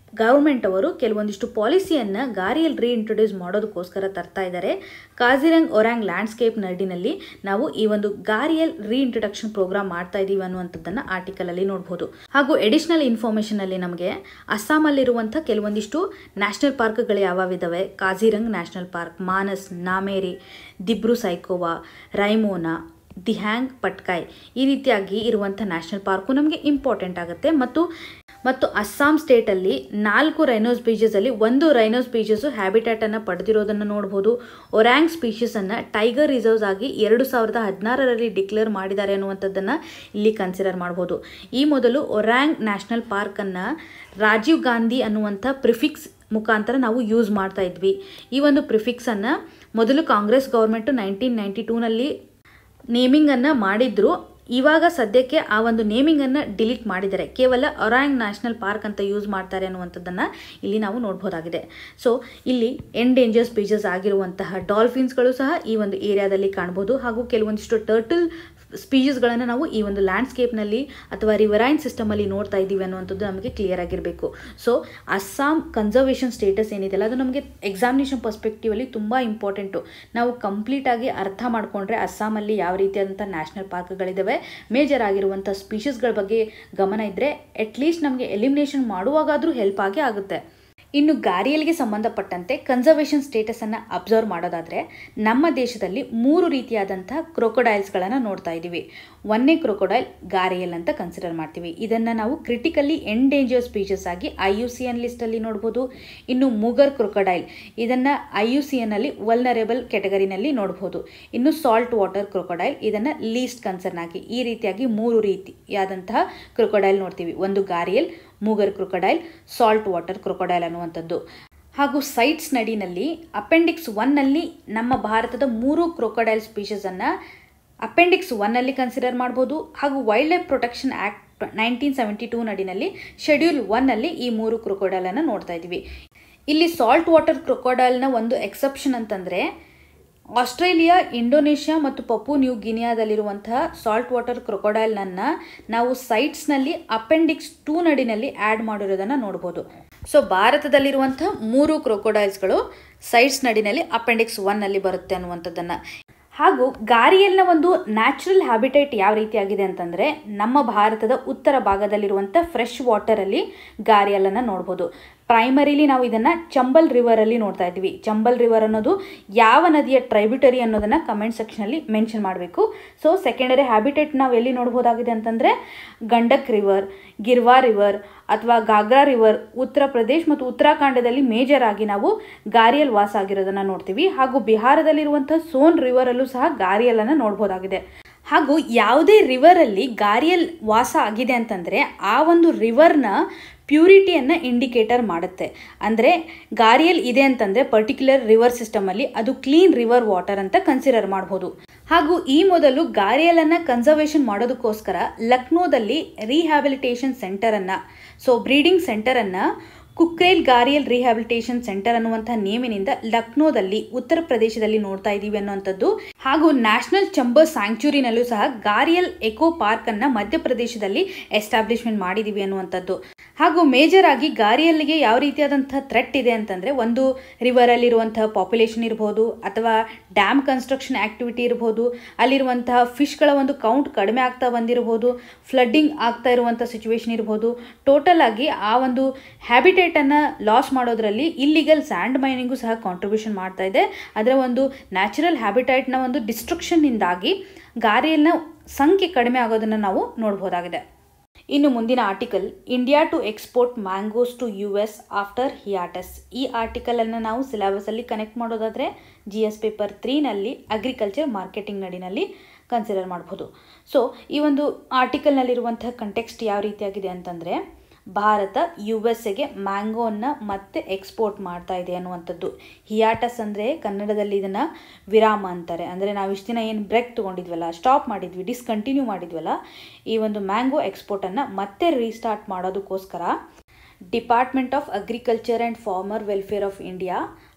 ಗೌರ್ಮೆಂಟ್ ಅವರು ಕೆಲವೊಂದಿಷ್ಟು ಪಾಲಿಸಿಯನ್ನು ಗಾರಿಯಲ್ಲಿ ರೀಇಂಟ್ರೊಡ್ಯೂಸ್ ಮಾಡೋದಕ್ಕೋಸ್ಕರ ತರ್ತಾ ಇದ್ದಾರೆ ಕಾಜಿರಂಗ್ ಒರಾಂಗ್ ಲ್ಯಾಂಡ್ಸ್ಕೇಪ್ ನಡಿನಲ್ಲಿ ನಾವು ಈ ಒಂದು ಗಾರಿಯಲ್ ರೀಇಂಟ್ರಡಕ್ಷನ್ ಪ್ರೋಗ್ರಾಮ್ ಮಾಡ್ತಾ ಇದ್ದೀವಿ ಅನ್ನುವಂಥದ್ದನ್ನು ಆರ್ಟಿಕಲಲ್ಲಿ ನೋಡ್ಬೋದು ಹಾಗೂ ಎಡಿಷನಲ್ ಇನ್ಫಾರ್ಮೇಷನಲ್ಲಿ ನಮಗೆ ಅಸ್ಸಾಮಲ್ಲಿರುವಂಥ ಕೆಲವೊಂದಿಷ್ಟು ನ್ಯಾಷನಲ್ ಪಾರ್ಕ್ಗಳು ಯಾವ್ಯಾವಿದ್ದಾವೆ ಕಾಜಿರಂಗ್ ನ್ಯಾಷನಲ್ ಪಾರ್ಕ್ ಮಾನಸ್ ನಾಮೇರಿ ದಿಬ್ರು ಸೈಕೋವಾ ರೈಮೋನಾ ದಿಹ್ಯಾಂಗ್ ಪಟ್ಕಾಯ್ ಈ ರೀತಿಯಾಗಿ ಇರುವಂಥ ನ್ಯಾಷನಲ್ ಪಾರ್ಕು ನಮಗೆ ಇಂಪಾರ್ಟೆಂಟ್ ಆಗುತ್ತೆ ಮತ್ತು ಮತ್ತು ಅಸ್ಸಾಂ ಸ್ಟೇಟಲ್ಲಿ ನಾಲ್ಕು ರೈನೋ ಸ್ಪೀಷಸಲ್ಲಿ ಒಂದು ರೈನೋ ಸ್ಪೀಷಸು ಹ್ಯಾಬಿಟ್ಯಾಟನ್ನು ಪಡೆದಿರೋದನ್ನು ನೋಡ್ಬೋದು ಒರ್ಯಾಂಗ್ ಸ್ಪೀಷಸನ್ನು ಟೈಗರ್ ರಿಸರ್ವ್ಸ್ ಆಗಿ ಎರಡು ಸಾವಿರದ ಹದಿನಾರರಲ್ಲಿ ಡಿಕ್ಲೇರ್ ಮಾಡಿದ್ದಾರೆ ಅನ್ನುವಂಥದ್ದನ್ನು ಇಲ್ಲಿ ಕನ್ಸಿಡರ್ ಮಾಡ್ಬೋದು ಈ ಮೊದಲು ಒರ್ಯಾಂಗ್ ನ್ಯಾಷನಲ್ ಪಾರ್ಕನ್ನು ರಾಜೀವ್ ಗಾಂಧಿ ಅನ್ನುವಂಥ ಪ್ರಿಫಿಕ್ಸ್ ಮುಖಾಂತರ ನಾವು ಯೂಸ್ ಮಾಡ್ತಾ ಇದ್ವಿ ಈ ಒಂದು ಪ್ರಿಫಿಕ್ಸನ್ನು ಮೊದಲು ಕಾಂಗ್ರೆಸ್ ಗೌರ್ಮೆಂಟು ನೈನ್ಟೀನ್ ನೈಂಟಿ ಟೂನಲ್ಲಿ ನೇಮಿಂಗನ್ನು ಮಾಡಿದ್ರು ಇವಾಗ ಸದ್ಯಕ್ಕೆ ಆ ಒಂದು ನೇಮಿಂಗನ್ನು ಡಿಲೀಟ್ ಮಾಡಿದ್ದಾರೆ ಕೇವಲ ಒರಾಂಗ್ ನ್ಯಾಷನಲ್ ಪಾರ್ಕ್ ಅಂತ ಯೂಸ್ ಮಾಡ್ತಾರೆ ಅನ್ನುವಂಥದ್ದನ್ನು ಇಲ್ಲಿ ನಾವು ನೋಡ್ಬೋದಾಗಿದೆ ಸೊ ಇಲ್ಲಿ ಎಂಡೇಂಜರ್ ಸ್ಪೀಷಸ್ ಆಗಿರುವಂತಹ ಡಾಲ್ಫಿನ್ಸ್ಗಳು ಸಹ ಈ ಒಂದು ಏರಿಯಾದಲ್ಲಿ ಕಾಣ್ಬೋದು ಹಾಗೂ ಕೆಲವೊಂದಿಷ್ಟು ಟರ್ಟಲ್ ಸ್ಪೀಷಸ್ಗಳನ್ನು ನಾವು ಈ ಒಂದು ಲ್ಯಾಂಡ್ಸ್ಕೇಪ್ನಲ್ಲಿ ಅಥವಾ ರಿವರೈನ್ ಸಿಸ್ಟಮಲ್ಲಿ ನೋಡ್ತಾ ಇದ್ದೀವಿ ಅನ್ನುವಂಥದ್ದು ನಮಗೆ ಕ್ಲಿಯರ್ ಆಗಿರಬೇಕು ಸೊ ಅಸ್ಸಾಂ ಕನ್ಸರ್ವೇಷನ್ ಸ್ಟೇಟಸ್ ಏನಿದೆಯಲ್ಲ ಅದು ನಮಗೆ ಎಕ್ಸಾಮಿನೇಷನ್ ಪರ್ಸ್ಪೆಕ್ಟಿವಲ್ಲಿ ತುಂಬ ಇಂಪಾರ್ಟೆಂಟು ನಾವು ಕಂಪ್ಲೀಟಾಗಿ ಅರ್ಥ ಮಾಡಿಕೊಂಡ್ರೆ ಅಸ್ಸಾಮಲ್ಲಿ ಯಾವ ರೀತಿಯಾದಂಥ ನ್ಯಾಷನಲ್ ಪಾರ್ಕ್ಗಳಿದ್ದಾವೆ ಮೇಜರ್ ಆಗಿರುವಂಥ ಸ್ಪೀಷಸ್ಗಳ ಬಗ್ಗೆ ಗಮನ ಇದ್ದರೆ ಅಟ್ಲೀಸ್ಟ್ ನಮಗೆ ಎಲಿಮಿನೇಷನ್ ಮಾಡುವಾಗಾದರೂ ಹೆಲ್ಪ್ ಆಗೇ ಆಗುತ್ತೆ ಇನ್ನು ಗಾರಿಯಲ್ಗೆ ಸಂಬಂಧಪಟ್ಟಂತೆ ಕನ್ಸರ್ವೇಷನ್ ಸ್ಟೇಟಸನ್ನು ಅಬ್ಸರ್ವ್ ಮಾಡೋದಾದರೆ ನಮ್ಮ ದೇಶದಲ್ಲಿ ಮೂರು ರೀತಿಯಾದಂಥ ಕ್ರೊಕೊಡೈಲ್ಸ್ಗಳನ್ನು ನೋಡ್ತಾ ಇದ್ದೀವಿ ಒಂದನೇ ಕ್ರೊಕೊಡೈಲ್ ಗಾರಿಯಲ್ ಅಂತ ಕನ್ಸಿಡರ್ ಮಾಡ್ತೀವಿ ಇದನ್ನು ನಾವು ಕ್ರಿಟಿಕಲಿ ಎಂಡೇಂಜರ್ ಸ್ಪೀಷಸ್ ಆಗಿ ಐ ಯು ಸಿ ಎನ್ ಲಿಸ್ಟಲ್ಲಿ ನೋಡ್ಬೋದು ಇನ್ನು ಮೂಗರ್ ಕ್ರೊಕೊಡೈಲ್ ಇದನ್ನು ಐ ಯು ಸಿ ಎನ್ನಲ್ಲಿ ವಲ್ನರೇಬಲ್ ಕೆಟಗರಿನಲ್ಲಿ ನೋಡ್ಬೋದು ಇನ್ನು ಸಾಲ್ಟ್ ವಾಟರ್ ಕ್ರೊಕೊಡೈಲ್ ಇದನ್ನು ಲೀಸ್ಟ್ ಕನ್ಸರ್ನ್ ಆಗಿ ಈ ರೀತಿಯಾಗಿ ಮೂರು ರೀತಿಯಾದಂತಹ ಕ್ರೊಕೊಡೈಲ್ ನೋಡ್ತೀವಿ ಒಂದು gharial mugger crocodile salt water crocodile ಅನ್ನುವಂಥದ್ದು ಹಾಗೂ ಸೈಟ್ಸ್ ನಡಿನಲ್ಲಿ ಅಪೆಂಡಿಕ್ಸ್ ಒನ್ನಲ್ಲಿ ನಮ್ಮ ಭಾರತದ ಮೂರು ಕ್ರೊಕೊಡೈಲ್ ಸ್ಪೀಷಸನ್ನು ಅಪೆಂಡಿಕ್ಸ್ ಒನ್ನಲ್ಲಿ ಕನ್ಸಿಡರ್ ಮಾಡ್ಬೋದು ಹಾಗೂ wildlife protection act nineteen seventy two ನಡಿನಲ್ಲಿ ಶೆಡ್ಯೂಲ್ ಒನ್ನಲ್ಲಿ ಈ ಮೂರು ಕ್ರೊಕೊಡೈಲನ್ನು ನೋಡ್ತಾ ಇದ್ದೀವಿ ಇಲ್ಲಿ ಸಾಲ್ಟ್ ವಾಟರ್ ಕ್ರೊಕೊಡೈಲ್ನ ಒಂದು ಎಕ್ಸೆಪ್ಷನ್ ಅಂತಂದರೆ ಆಸ್ಟ್ರೇಲಿಯಾ ಇಂಡೋನೇಷ್ಯಾ ಮತ್ತು ಪಪು ನ್ಯೂ ಗಿನಿಯಾದಲ್ಲಿರುವಂತಹ ಸಾಲ್ಟ್ ವಾಟರ್ ಕ್ರೊಕೊಡೈಲ್ನನ್ನು ನಾವು ಸೈಟ್ಸ್ನಲ್ಲಿ ಅಪೆಂಡಿಕ್ಸ್ ಟೂ ನಡಿನಲ್ಲಿ ಆ್ಯಡ್ ಮಾಡಿರೋದನ್ನು ನೋಡ್ಬೋದು ಸೊ ಭಾರತದಲ್ಲಿರುವಂಥ ಮೂರು ಕ್ರೊಕೊಡೈಲ್ಸ್ಗಳು ಸೈಟ್ಸ್ ನಡಿನಲ್ಲಿ ಅಪೆಂಡಿಕ್ಸ್ ಒನ್ನಲ್ಲಿ ಬರುತ್ತೆ ಅನ್ನುವಂಥದ್ದನ್ನು ಹಾಗೂ ಗಾರಿಯಲ್ನ ಒಂದು ನ್ಯಾಚುರಲ್ ಹ್ಯಾಬಿಟೇಟ್ ಯಾವ ರೀತಿಯಾಗಿದೆ ಅಂತಂದರೆ ನಮ್ಮ ಭಾರತದ ಉತ್ತರ ಭಾಗದಲ್ಲಿರುವಂಥ ಫ್ರೆಶ್ ವಾಟರಲ್ಲಿ ಗಾರಿಯಲನ್ನು ನೋಡ್ಬೋದು ಪ್ರೈಮರಿಲಿ ನಾವು ಇದನ್ನು ಚಂಬಲ್ ರಿವರಲ್ಲಿ ನೋಡ್ತಾ ಇದ್ವಿ ಚಂಬಲ್ ರಿವರ್ ಅನ್ನೋದು ಯಾವ ನದಿಯ ಟ್ರೈಬ್ಯೂಟರಿ ಅನ್ನೋದನ್ನು ಕಮೆಂಟ್ ಸೆಕ್ಷನಲ್ಲಿ ಮೆನ್ಷನ್ ಮಾಡಬೇಕು ಸೊ ಸೆಕೆಂಡರಿ ಹ್ಯಾಬಿಟೇಟ್ ನಾವು ಎಲ್ಲಿ ನೋಡ್ಬೋದಾಗಿದೆ ಅಂತಂದರೆ ಗಂಡಕ್ ರಿವರ್ ಗಿರ್ವಾ ರಿವರ್ ಅಥವಾ ಗಾಗ್ರಾ ರಿವರ್ ಉತ್ತರ ಪ್ರದೇಶ್ ಮತ್ತು ಉತ್ತರಾಖಂಡದಲ್ಲಿ ಮೇಜರ್ ಆಗಿ ನಾವು ಗಾರಿಯಲ್ ವಾಸ ಆಗಿರೋದನ್ನು ನೋಡ್ತೀವಿ ಹಾಗೂ ಬಿಹಾರದಲ್ಲಿರುವಂಥ ಸೋನ್ ರಿವರಲ್ಲೂ ಸಹ ಗಾರಿಯಲನ್ನು ನೋಡ್ಬೋದಾಗಿದೆ ಹಾಗೂ ಯಾವುದೇ ರಿವರಲ್ಲಿ ಗಾರಿಯಲ್ ವಾಸ ಆಗಿದೆ ಅಂತಂದರೆ ಆ ಒಂದು ರಿವರ್ನ ಪ್ಯೂರಿಟಿಯನ್ನು ಇಂಡಿಕೇಟರ್ ಮಾಡುತ್ತೆ ಅಂದರೆ ಗಾರಿಯಲ್ ಇದೆ ಅಂತಂದರೆ ಪರ್ಟಿಕ್ಯುಲರ್ ರಿವರ್ ಸಿಸ್ಟಮಲ್ಲಿ ಅದು ಕ್ಲೀನ್ ರಿವರ್ ವಾಟರ್ ಅಂತ ಕನ್ಸಿಡರ್ ಮಾಡ್ಬೋದು ಹಾಗೂ ಈ ಮೊದಲು ಗಾರಿಯಲನ್ನು ಕನ್ಸರ್ವೇಷನ್ ಮಾಡೋದಕ್ಕೋಸ್ಕರ ಲಕ್ನೋದಲ್ಲಿ ರಿಹ್ಯಾಬಿಲಿಟೇಷನ್ ಸೆಂಟರನ್ನು ಸೊ ಬ್ರೀಡಿಂಗ್ ಸೆಂಟರನ್ನು ಕುಕ್ರೇಲ್ ಗಾರಿಯಲ್ ರಿಹ್ಯಾಬಿಲಿಟೇಷನ್ ಸೆಂಟರ್ ಅನ್ನುವಂಥ ನೇಮಿನಿಂದ ಲಕ್ನೋದಲ್ಲಿ ಉತ್ತರ ಪ್ರದೇಶದಲ್ಲಿ ನೋಡ್ತಾ ಇದ್ದೀವಿ ಅನ್ನುವಂಥದ್ದು ಹಾಗೂ ನ್ಯಾಷನಲ್ ಚಂಬರ್ ಸ್ಯಾಂಕ್ಚುರಿನಲ್ಲೂ ಸಹ ಗಾರಿಯಲ್ ಎಕೋ ಪಾರ್ಕ್ ಅನ್ನ ಮಧ್ಯಪ್ರದೇಶದಲ್ಲಿ ಎಸ್ಟಾಬ್ಲಿಷ್ಮೆಂಟ್ ಮಾಡಿದೀವಿ ಅನ್ನುವಂಥದ್ದು ಹಾಗೂ ಮೇಜರ್ ಆಗಿ ಗಾರಿಯಲ್ಲಿಗೆ ಯಾವ ರೀತಿಯಾದಂತಹ ಥ್ರೆಟ್ ಇದೆ ಅಂತಂದರೆ ಒಂದು ರಿವರಲ್ಲಿರುವಂತಹ ಪಾಪ್ಯುಲೇಷನ್ ಇರ್ಬೋದು ಅಥವಾ ಡ್ಯಾಮ್ ಕನ್ಸ್ಟ್ರಕ್ಷನ್ ಆ್ಯಕ್ಟಿವಿಟಿ ಇರ್ಬೋದು ಅಲ್ಲಿರುವಂತಹ ಫಿಶ್ಗಳ ಒಂದು ಕೌಂಟ್ ಕಡಿಮೆ ಆಗ್ತಾ ಬಂದಿರಬಹುದು ಫ್ಲಡ್ಡಿಂಗ್ ಆಗ್ತಾ ಇರುವಂಥ ಸಿಚುವೇಶನ್ ಇರ್ಬೋದು ಟೋಟಲ್ ಆಗಿ ಆ ಒಂದು ಹ್ಯಾಬಿಟೇಟನ್ನು ಲಾಸ್ ಮಾಡೋದ್ರಲ್ಲಿ ಇಲ್ಲಿಗಲ್ ಸ್ಯಾಂಡ್ ಮೈನಿಂಗು ಸಹ ಕಾಂಟ್ರಿಬ್ಯೂಷನ್ ಮಾಡ್ತಾ ಇದೆ ಅದರ ಒಂದು ನ್ಯಾಚುರಲ್ ಹ್ಯಾಬಿಟೇಟ್ನ ಒಂದು ಡಿಸ್ಟ್ರಕ್ಷನ್ನಿಂದಾಗಿ ಗಾರಿಯಲ್ನ ಸಂಖ್ಯೆ ಕಡಿಮೆ ಆಗೋದನ್ನು ನಾವು ನೋಡ್ಬೋದಾಗಿದೆ ಇನ್ನು ಮುಂದಿನ article India to export mangoes to U S after hiatus ಈ ಆರ್ಟಿಕಲನ್ನು ನಾವು ಸಿಲೆಬಸಲ್ಲಿ ಕನೆಕ್ಟ್ ಮಾಡೋದಾದರೆ ಜಿ ಎಸ್ ಪೇಪರ್ ತ್ರೀನಲ್ಲಿ ಅಗ್ರಿಕಲ್ಚರ್ ಮಾರ್ಕೆಟಿಂಗ್ ನಡಿನಲ್ಲಿ ಕನ್ಸಿಡರ್ ಮಾಡ್ಬೋದು ಸೊ ಈ ಒಂದು ಆರ್ಟಿಕಲ್ನಲ್ಲಿರುವಂತಹ ಕಂಟೆಕ್ಸ್ಟ್ ಯಾವ ರೀತಿಯಾಗಿದೆ ಅಂತಂದರೆ ಭಾರತ ಯು ಎಸ್ ಎಗೆ ಮ್ಯಾಂಗೋವನ್ನು ಮತ್ತೆ ಎಕ್ಸ್ಪೋರ್ಟ್ ಮಾಡ್ತಾ ಇದೆ ಅನ್ನುವಂಥದ್ದು ಹಿಯಾಟಸ್ ಅಂದರೆ ಕನ್ನಡದಲ್ಲಿ ಇದನ್ನು ವಿರಾಮ ಅಂತಾರೆ ಅಂದರೆ ನಾವು ಇಷ್ಟು ದಿನ ಏನು ಬ್ರೇಕ್ ತೊಗೊಂಡಿದ್ವಲ್ಲ ಸ್ಟಾಪ್ ಮಾಡಿದ್ವಿ ಡಿಸ್ಕಂಟಿನ್ಯೂ ಮಾಡಿದ್ವಲ್ಲ ಈ ಒಂದು ಮ್ಯಾಂಗೋ ಎಕ್ಸ್ಪೋರ್ಟನ್ನು ಮತ್ತೆ ರೀಸ್ಟಾರ್ಟ್ ಮಾಡೋದಕ್ಕೋಸ್ಕರ department of agriculture and farmer welfare of India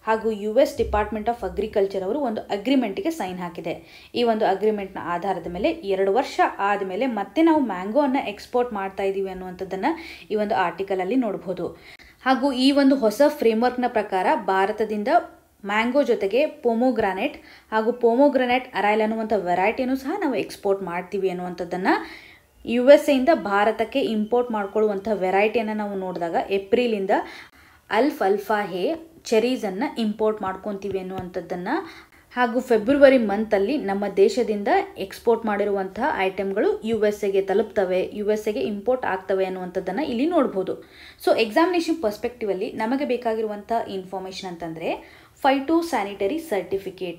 ಹಾಗೂ U S department of agriculture ಅವರು ಒಂದು ಅಗ್ರಿಮೆಂಟ್ಗೆ ಸೈನ್ ಹಾಕಿದೆ ಈ ಒಂದು ಅಗ್ರಿಮೆಂಟ್ನ ಆಧಾರದ ಮೇಲೆ ಎರಡು ವರ್ಷ ಆದಮೇಲೆ ಮತ್ತೆ ನಾವು ಮ್ಯಾಂಗೋವನ್ನು ಎಕ್ಸ್ಪೋರ್ಟ್ ಮಾಡ್ತಾ ಇದ್ದೀವಿ ಅನ್ನುವಂಥದ್ದನ್ನು ಈ ಒಂದು ಆರ್ಟಿಕಲಲ್ಲಿ ನೋಡ್ಬೋದು ಹಾಗೂ ಈ ಒಂದು ಹೊಸ ಫ್ರೇಮ್ವರ್ಕ್ನ ಪ್ರಕಾರ ಭಾರತದಿಂದ ಮ್ಯಾಂಗೋ ಜೊತೆಗೆ ಪೋಮೋಗ್ರಾನೆಟ್ ಹಾಗೂ ಪೋಮೋಗ್ರಾನೆಟ್ ಅರೈಲ್ ಅನ್ನುವಂಥ ವೆರೈಟಿನೂ ಸಹ ನಾವು ಎಕ್ಸ್ಪೋರ್ಟ್ ಮಾಡ್ತೀವಿ ಅನ್ನುವಂಥದ್ದನ್ನು ಯು ಎಸ್ ಎಯಿಂದ ಭಾರತಕ್ಕೆ ಇಂಪೋರ್ಟ್ ಮಾಡ್ಕೊಳ್ಳುವಂಥ ವೆರೈಟಿಯನ್ನು ನಾವು ನೋಡಿದಾಗ ಏಪ್ರಿಲಿಂದ ಅಲ್ಫ್ ಅಲ್ಫಾ ಹೇ ಚೆರೀಸನ್ನು ಇಂಪೋರ್ಟ್ ಮಾಡ್ಕೊತೀವಿ ಅನ್ನುವಂಥದ್ದನ್ನು ಹಾಗೂ ಫೆಬ್ರವರಿ ಮಂತಲ್ಲಿ ನಮ್ಮ ದೇಶದಿಂದ ಎಕ್ಸ್ಪೋರ್ಟ್ ಮಾಡಿರುವಂತಹ ಐಟಮ್ಗಳು ಯು ಎಸ್ ಎಗೆ ತಲುಪ್ತವೆ ಯು ಎಸ್ ಎಗೆ ಇಂಪೋರ್ಟ್ ಆಗ್ತವೆ ಅನ್ನುವಂಥದ್ದನ್ನು ಇಲ್ಲಿ ನೋಡ್ಬೋದು ಸೊ ಎಕ್ಸಾಮಿನೇಷನ್ ಪರ್ಸ್ಪೆಕ್ಟಿವಲ್ಲಿ ನಮಗೆ ಬೇಕಾಗಿರುವಂಥ ಇನ್ಫಾರ್ಮೇಷನ್ ಅಂತಂದರೆ ಫೈಟೋ ಸ್ಯಾನಿಟರಿ ಸರ್ಟಿಫಿಕೇಟ್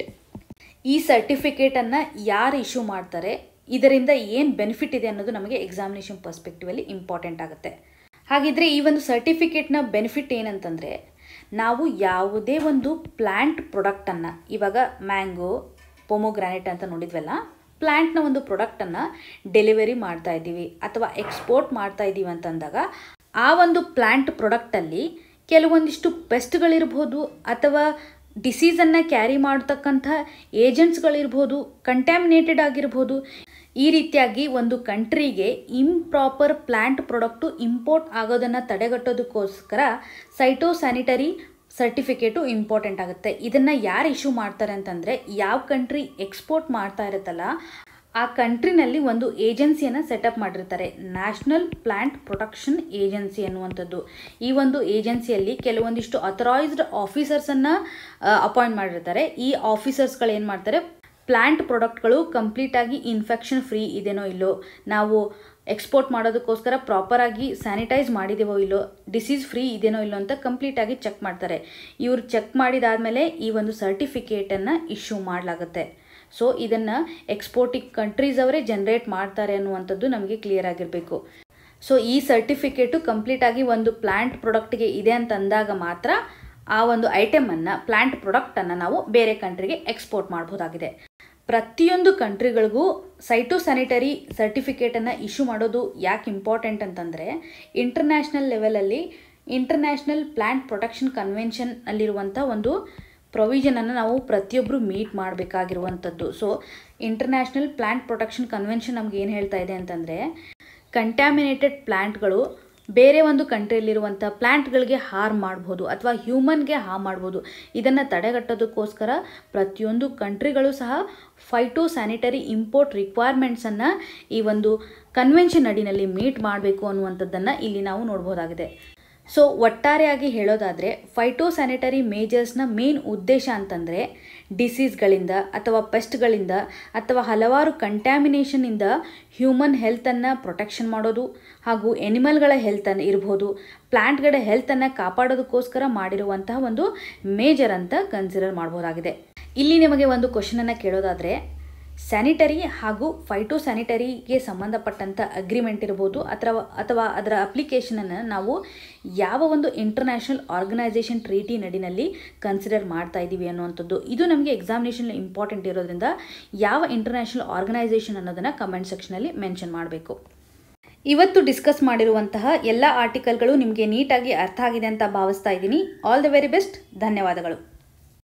ಈ ಸರ್ಟಿಫಿಕೇಟನ್ನು ಯಾರು ಇಶ್ಯೂ ಮಾಡ್ತಾರೆ ಇದರಿಂದ ಏನು ಬೆನಿಫಿಟ್ ಇದೆ ಅನ್ನೋದು ನಮಗೆ ಎಕ್ಸಾಮಿನೇಷನ್ ಪರ್ಸ್ಪೆಕ್ಟಿವಲ್ಲಿ ಇಂಪಾರ್ಟೆಂಟ್ ಆಗುತ್ತೆ ಹಾಗಿದ್ರೆ ಈ ಒಂದು ಸರ್ಟಿಫಿಕೇಟ್ನ ಬೆನಿಫಿಟ್ ಏನಂತಂದರೆ ನಾವು ಯಾವುದೇ ಒಂದು ಪ್ಲ್ಯಾಂಟ್ ಪ್ರಾಡಕ್ಟನ್ನು ಇವಾಗ ಮ್ಯಾಂಗೋ ಪೊಮೊಗ್ರಾನೆಟ್ ಅಂತ ನೋಡಿದ್ವಲ್ಲ ಪ್ಲ್ಯಾಂಟ್ನ ಒಂದು ಪ್ರಾಡಕ್ಟನ್ನು ಡೆಲಿವರಿ ಮಾಡ್ತಾ ಇದ್ದೀವಿ ಅಥವಾ ಎಕ್ಸ್ಪೋರ್ಟ್ ಮಾಡ್ತಾ ಇದ್ದೀವಿ ಅಂತಂದಾಗ ಆ ಒಂದು ಪ್ಲ್ಯಾಂಟ್ ಪ್ರಾಡಕ್ಟಲ್ಲಿ ಕೆಲವೊಂದಿಷ್ಟು ಪೆಸ್ಟ್ಗಳಿರ್ಬೋದು ಅಥವಾ ಡಿಸೀಸನ್ನು ಕ್ಯಾರಿ ಮಾಡ್ತಕ್ಕಂಥ ಏಜೆಂಟ್ಸ್ಗಳಿರ್ಬೋದು ಕಂಟ್ಯಾಮಿನೇಟೆಡ್ ಆಗಿರ್ಬೋದು ಈ ರೀತಿಯಾಗಿ ಒಂದು ಕಂಟ್ರಿಗೆ ಇಂಪ್ರಾಪರ್ ಪ್ಲ್ಯಾಂಟ್ ಪ್ರಾಡಕ್ಟು ಇಂಪೋರ್ಟ್ ಆಗೋದನ್ನು ತಡೆಗಟ್ಟೋದಕ್ಕೋಸ್ಕರ ಸೈಟೋ ಸ್ಯಾನಿಟರಿ ಸರ್ಟಿಫಿಕೇಟು ಇಂಪಾರ್ಟೆಂಟ್ ಆಗುತ್ತೆ ಇದನ್ನು ಯಾರು ಇಶ್ಯೂ ಮಾಡ್ತಾರೆ ಅಂತಂದರೆ ಯಾವ ಕಂಟ್ರಿ ಎಕ್ಸ್ಪೋರ್ಟ್ ಮಾಡ್ತಾ ಇರುತ್ತಲ್ಲ ಆ ಕಂಟ್ರಿನಲ್ಲಿ ಒಂದು ಏಜೆನ್ಸಿಯನ್ನು ಸೆಟಪ್ ಮಾಡಿರ್ತಾರೆ ನ್ಯಾಷನಲ್ ಪ್ಲ್ಯಾಂಟ್ ಪ್ರೊಟೆಕ್ಷನ್ ಏಜೆನ್ಸಿ ಅನ್ನುವಂಥದ್ದು ಈ ಒಂದು ಏಜೆನ್ಸಿಯಲ್ಲಿ ಕೆಲವೊಂದಿಷ್ಟು ಅಥರೈಸ್ಡ್ ಆಫೀಸರ್ಸನ್ನು ಅಪಾಯಿಂಟ್ ಮಾಡಿರ್ತಾರೆ ಈ ಆಫೀಸರ್ಸ್ಗಳು ಏನು ಮಾಡ್ತಾರೆ ಪ್ಲ್ಯಾಂಟ್ ಪ್ರಾಡಕ್ಟ್ಗಳು ಕಂಪ್ಲೀಟಾಗಿ ಇನ್ಫೆಕ್ಷನ್ ಫ್ರೀ ಇದೆನೋ ಇಲ್ಲೋ ನಾವು ಎಕ್ಸ್ಪೋರ್ಟ್ ಮಾಡೋದಕ್ಕೋಸ್ಕರ ಪ್ರಾಪರಾಗಿ ಸ್ಯಾನಿಟೈಸ್ ಮಾಡಿದೇವೋ ಇಲ್ಲೋ ಡಿಸೀಸ್ ಫ್ರೀ ಇದೆನೋ ಇಲ್ಲೋ ಅಂತ ಕಂಪ್ಲೀಟಾಗಿ ಚೆಕ್ ಮಾಡ್ತಾರೆ ಇವರು ಚೆಕ್ ಮಾಡಿದಾದಮೇಲೆ ಈ ಒಂದು ಸರ್ಟಿಫಿಕೇಟನ್ನು ಇಶ್ಯೂ ಮಾಡಲಾಗುತ್ತೆ ಸೊ ಇದನ್ನು ಎಕ್ಸ್ಪೋರ್ಟಿಂಗ್ ಕಂಟ್ರೀಸ್ ಅವರೇ ಜನ್ರೇಟ್ ಮಾಡ್ತಾರೆ ಅನ್ನುವಂಥದ್ದು ನಮಗೆ ಕ್ಲಿಯರ್ ಆಗಿರಬೇಕು ಸೊ ಈ ಸರ್ಟಿಫಿಕೇಟು ಕಂಪ್ಲೀಟಾಗಿ ಒಂದು ಪ್ಲ್ಯಾಂಟ್ ಪ್ರಾಡಕ್ಟ್ಗೆ ಇದೆ ಅಂತ ಅಂದಾಗ ಮಾತ್ರ ಆ ಒಂದು ಐಟಮನ್ನು ಪ್ಲ್ಯಾಂಟ್ ಪ್ರಾಡಕ್ಟನ್ನು ನಾವು ಬೇರೆ ಕಂಟ್ರಿಗೆ ಎಕ್ಸ್ಪೋರ್ಟ್ ಮಾಡ್ಬೋದಾಗಿದೆ ಪ್ರತಿಯೊಂದು ಕಂಟ್ರಿಗಳಿಗೂ ಸೈಟೋ ಸ್ಯಾನಿಟರಿ ಸರ್ಟಿಫಿಕೇಟನ್ನು ಇಶ್ಯೂ ಮಾಡೋದು ಯಾಕೆ ಇಂಪಾರ್ಟೆಂಟ್ ಅಂತಂದರೆ ಇಂಟರ್ನ್ಯಾಷನಲ್ ಲೆವೆಲಲ್ಲಿ ಇಂಟರ್ನ್ಯಾಷನಲ್ ಪ್ಲ್ಯಾಂಟ್ ಪ್ರೊಟೆಕ್ಷನ್ ಕನ್ವೆನ್ಷನ್ ಅಲ್ಲಿರುವಂಥ ಒಂದು ಪ್ರೊವಿಷನನ್ನು ನಾವು ಪ್ರತಿಯೊಬ್ಬರು ಮೀಟ್ ಮಾಡಬೇಕಾಗಿರುವಂಥದ್ದು so international plant protection convention ನಮ್ಗೆ ಏನು ಹೇಳ್ತಾ ಇದೆ ಅಂತಂದರೆ ಕಂಟ್ಯಾಮಿನೇಟೆಡ್ ಪ್ಲ್ಯಾಂಟ್ಗಳು ಬೇರೆ ಒಂದು ಕಂಟ್ರಿಯಲ್ಲಿರುವಂಥ ಪ್ಲ್ಯಾಂಟ್ಗಳಿಗೆ ಹಾರ್ಮ್ ಮಾಡ್ಬೋದು ಅಥವಾ ಹ್ಯೂಮನ್ಗೆ ಹಾರ್ಮ್ ಮಾಡ್ಬೋದು ಇದನ್ನು ತಡೆಗಟ್ಟೋದಕ್ಕೋಸ್ಕರ ಪ್ರತಿಯೊಂದು ಕಂಟ್ರಿಗಳು ಸಹ ಫೈಟೋ ಸ್ಯಾನಿಟರಿ ಇಂಪೋರ್ಟ್ ರಿಕ್ವೈರ್ಮೆಂಟ್ಸನ್ನು ಈ ಒಂದು ಕನ್ವೆನ್ಷನ್ ಅಡಿನಲ್ಲಿ ಮೀಟ್ ಮಾಡಬೇಕು ಅನ್ನುವಂಥದ್ದನ್ನು ಇಲ್ಲಿ ನಾವು ನೋಡ್ಬೋದಾಗಿದೆ ಸೊ ಒಟ್ಟಾರೆಯಾಗಿ ಹೇಳೋದಾದರೆ ಫೈಟೋ ಸ್ಯಾನಿಟರಿ ಮೇಜರ್ಸ್ನ ಮೇನ್ ಉದ್ದೇಶ ಅಂತಂದರೆ ಡಿಸೀಸ್ಗಳಿಂದ ಅಥವಾ ಪೆಸ್ಟ್ಗಳಿಂದ ಅಥವಾ ಹಲವಾರು ಕಂಟ್ಯಾಮಿನೇಷನಿಂದ ಹ್ಯೂಮನ್ ಹೆಲ್ತನ್ನು ಪ್ರೊಟೆಕ್ಷನ್ ಮಾಡೋದು ಹಾಗೂ ಎನಿಮಲ್ಗಳ ಹೆಲ್ತನ್ನು ಇರ್ಬೋದು ಪ್ಲ್ಯಾಂಟ್ಗಳ ಹೆಲ್ತನ್ನು ಕಾಪಾಡೋದಕ್ಕೋಸ್ಕರ ಮಾಡಿರುವಂತಹ ಒಂದು ಮೇಜರ್ ಅಂತ ಕನ್ಸಿಡರ್ ಮಾಡ್ಬೋದಾಗಿದೆ ಇಲ್ಲಿ ನಿಮಗೆ ಒಂದು ಕ್ವಶನನ್ನು ಕೇಳೋದಾದರೆ ಸ್ಯಾನಿಟರಿ ಹಾಗೂ ಫೈಟೋ ಸ್ಯಾನಿಟರಿಗೆ ಸಂಬಂಧಪಟ್ಟಂಥ ಅಗ್ರಿಮೆಂಟ್ ಇರ್ಬೋದು ಅಥವಾ ಅಥವಾ ಅದರ ಅಪ್ಲಿಕೇಶನನ್ನು ನಾವು ಯಾವ ಒಂದು ಇಂಟರ್ನ್ಯಾಷನಲ್ ಆರ್ಗನೈಸೇಷನ್ ಟ್ರೀಟಿ ನಡಿನಲ್ಲಿ ಕನ್ಸಿಡರ್ ಮಾಡ್ತಾ ಇದ್ದೀವಿ ಅನ್ನುವಂಥದ್ದು ಇದು ನಮಗೆ ಎಕ್ಸಾಮಿನೇಷನ್ ಇಂಪಾರ್ಟೆಂಟ್ ಇರೋದ್ರಿಂದ ಯಾವ ಇಂಟರ್ನ್ಯಾಷನಲ್ ಆರ್ಗನೈಸೇಷನ್ ಅನ್ನೋದನ್ನು ಕಮೆಂಟ್ ಸೆಕ್ಷನಲ್ಲಿ ಮೆನ್ಷನ್ ಮಾಡಬೇಕು ಇವತ್ತು ಡಿಸ್ಕಸ್ ಮಾಡಿರುವಂತಹ ಎಲ್ಲ ಆರ್ಟಿಕಲ್ಗಳು ನಿಮಗೆ ನೀಟಾಗಿ ಅರ್ಥ ಆಗಿದೆ ಅಂತ ಭಾವಿಸ್ತಾ ಇದ್ದೀನಿ ಆಲ್ ದ ವೆರಿ ಬೆಸ್ಟ್ ಧನ್ಯವಾದಗಳು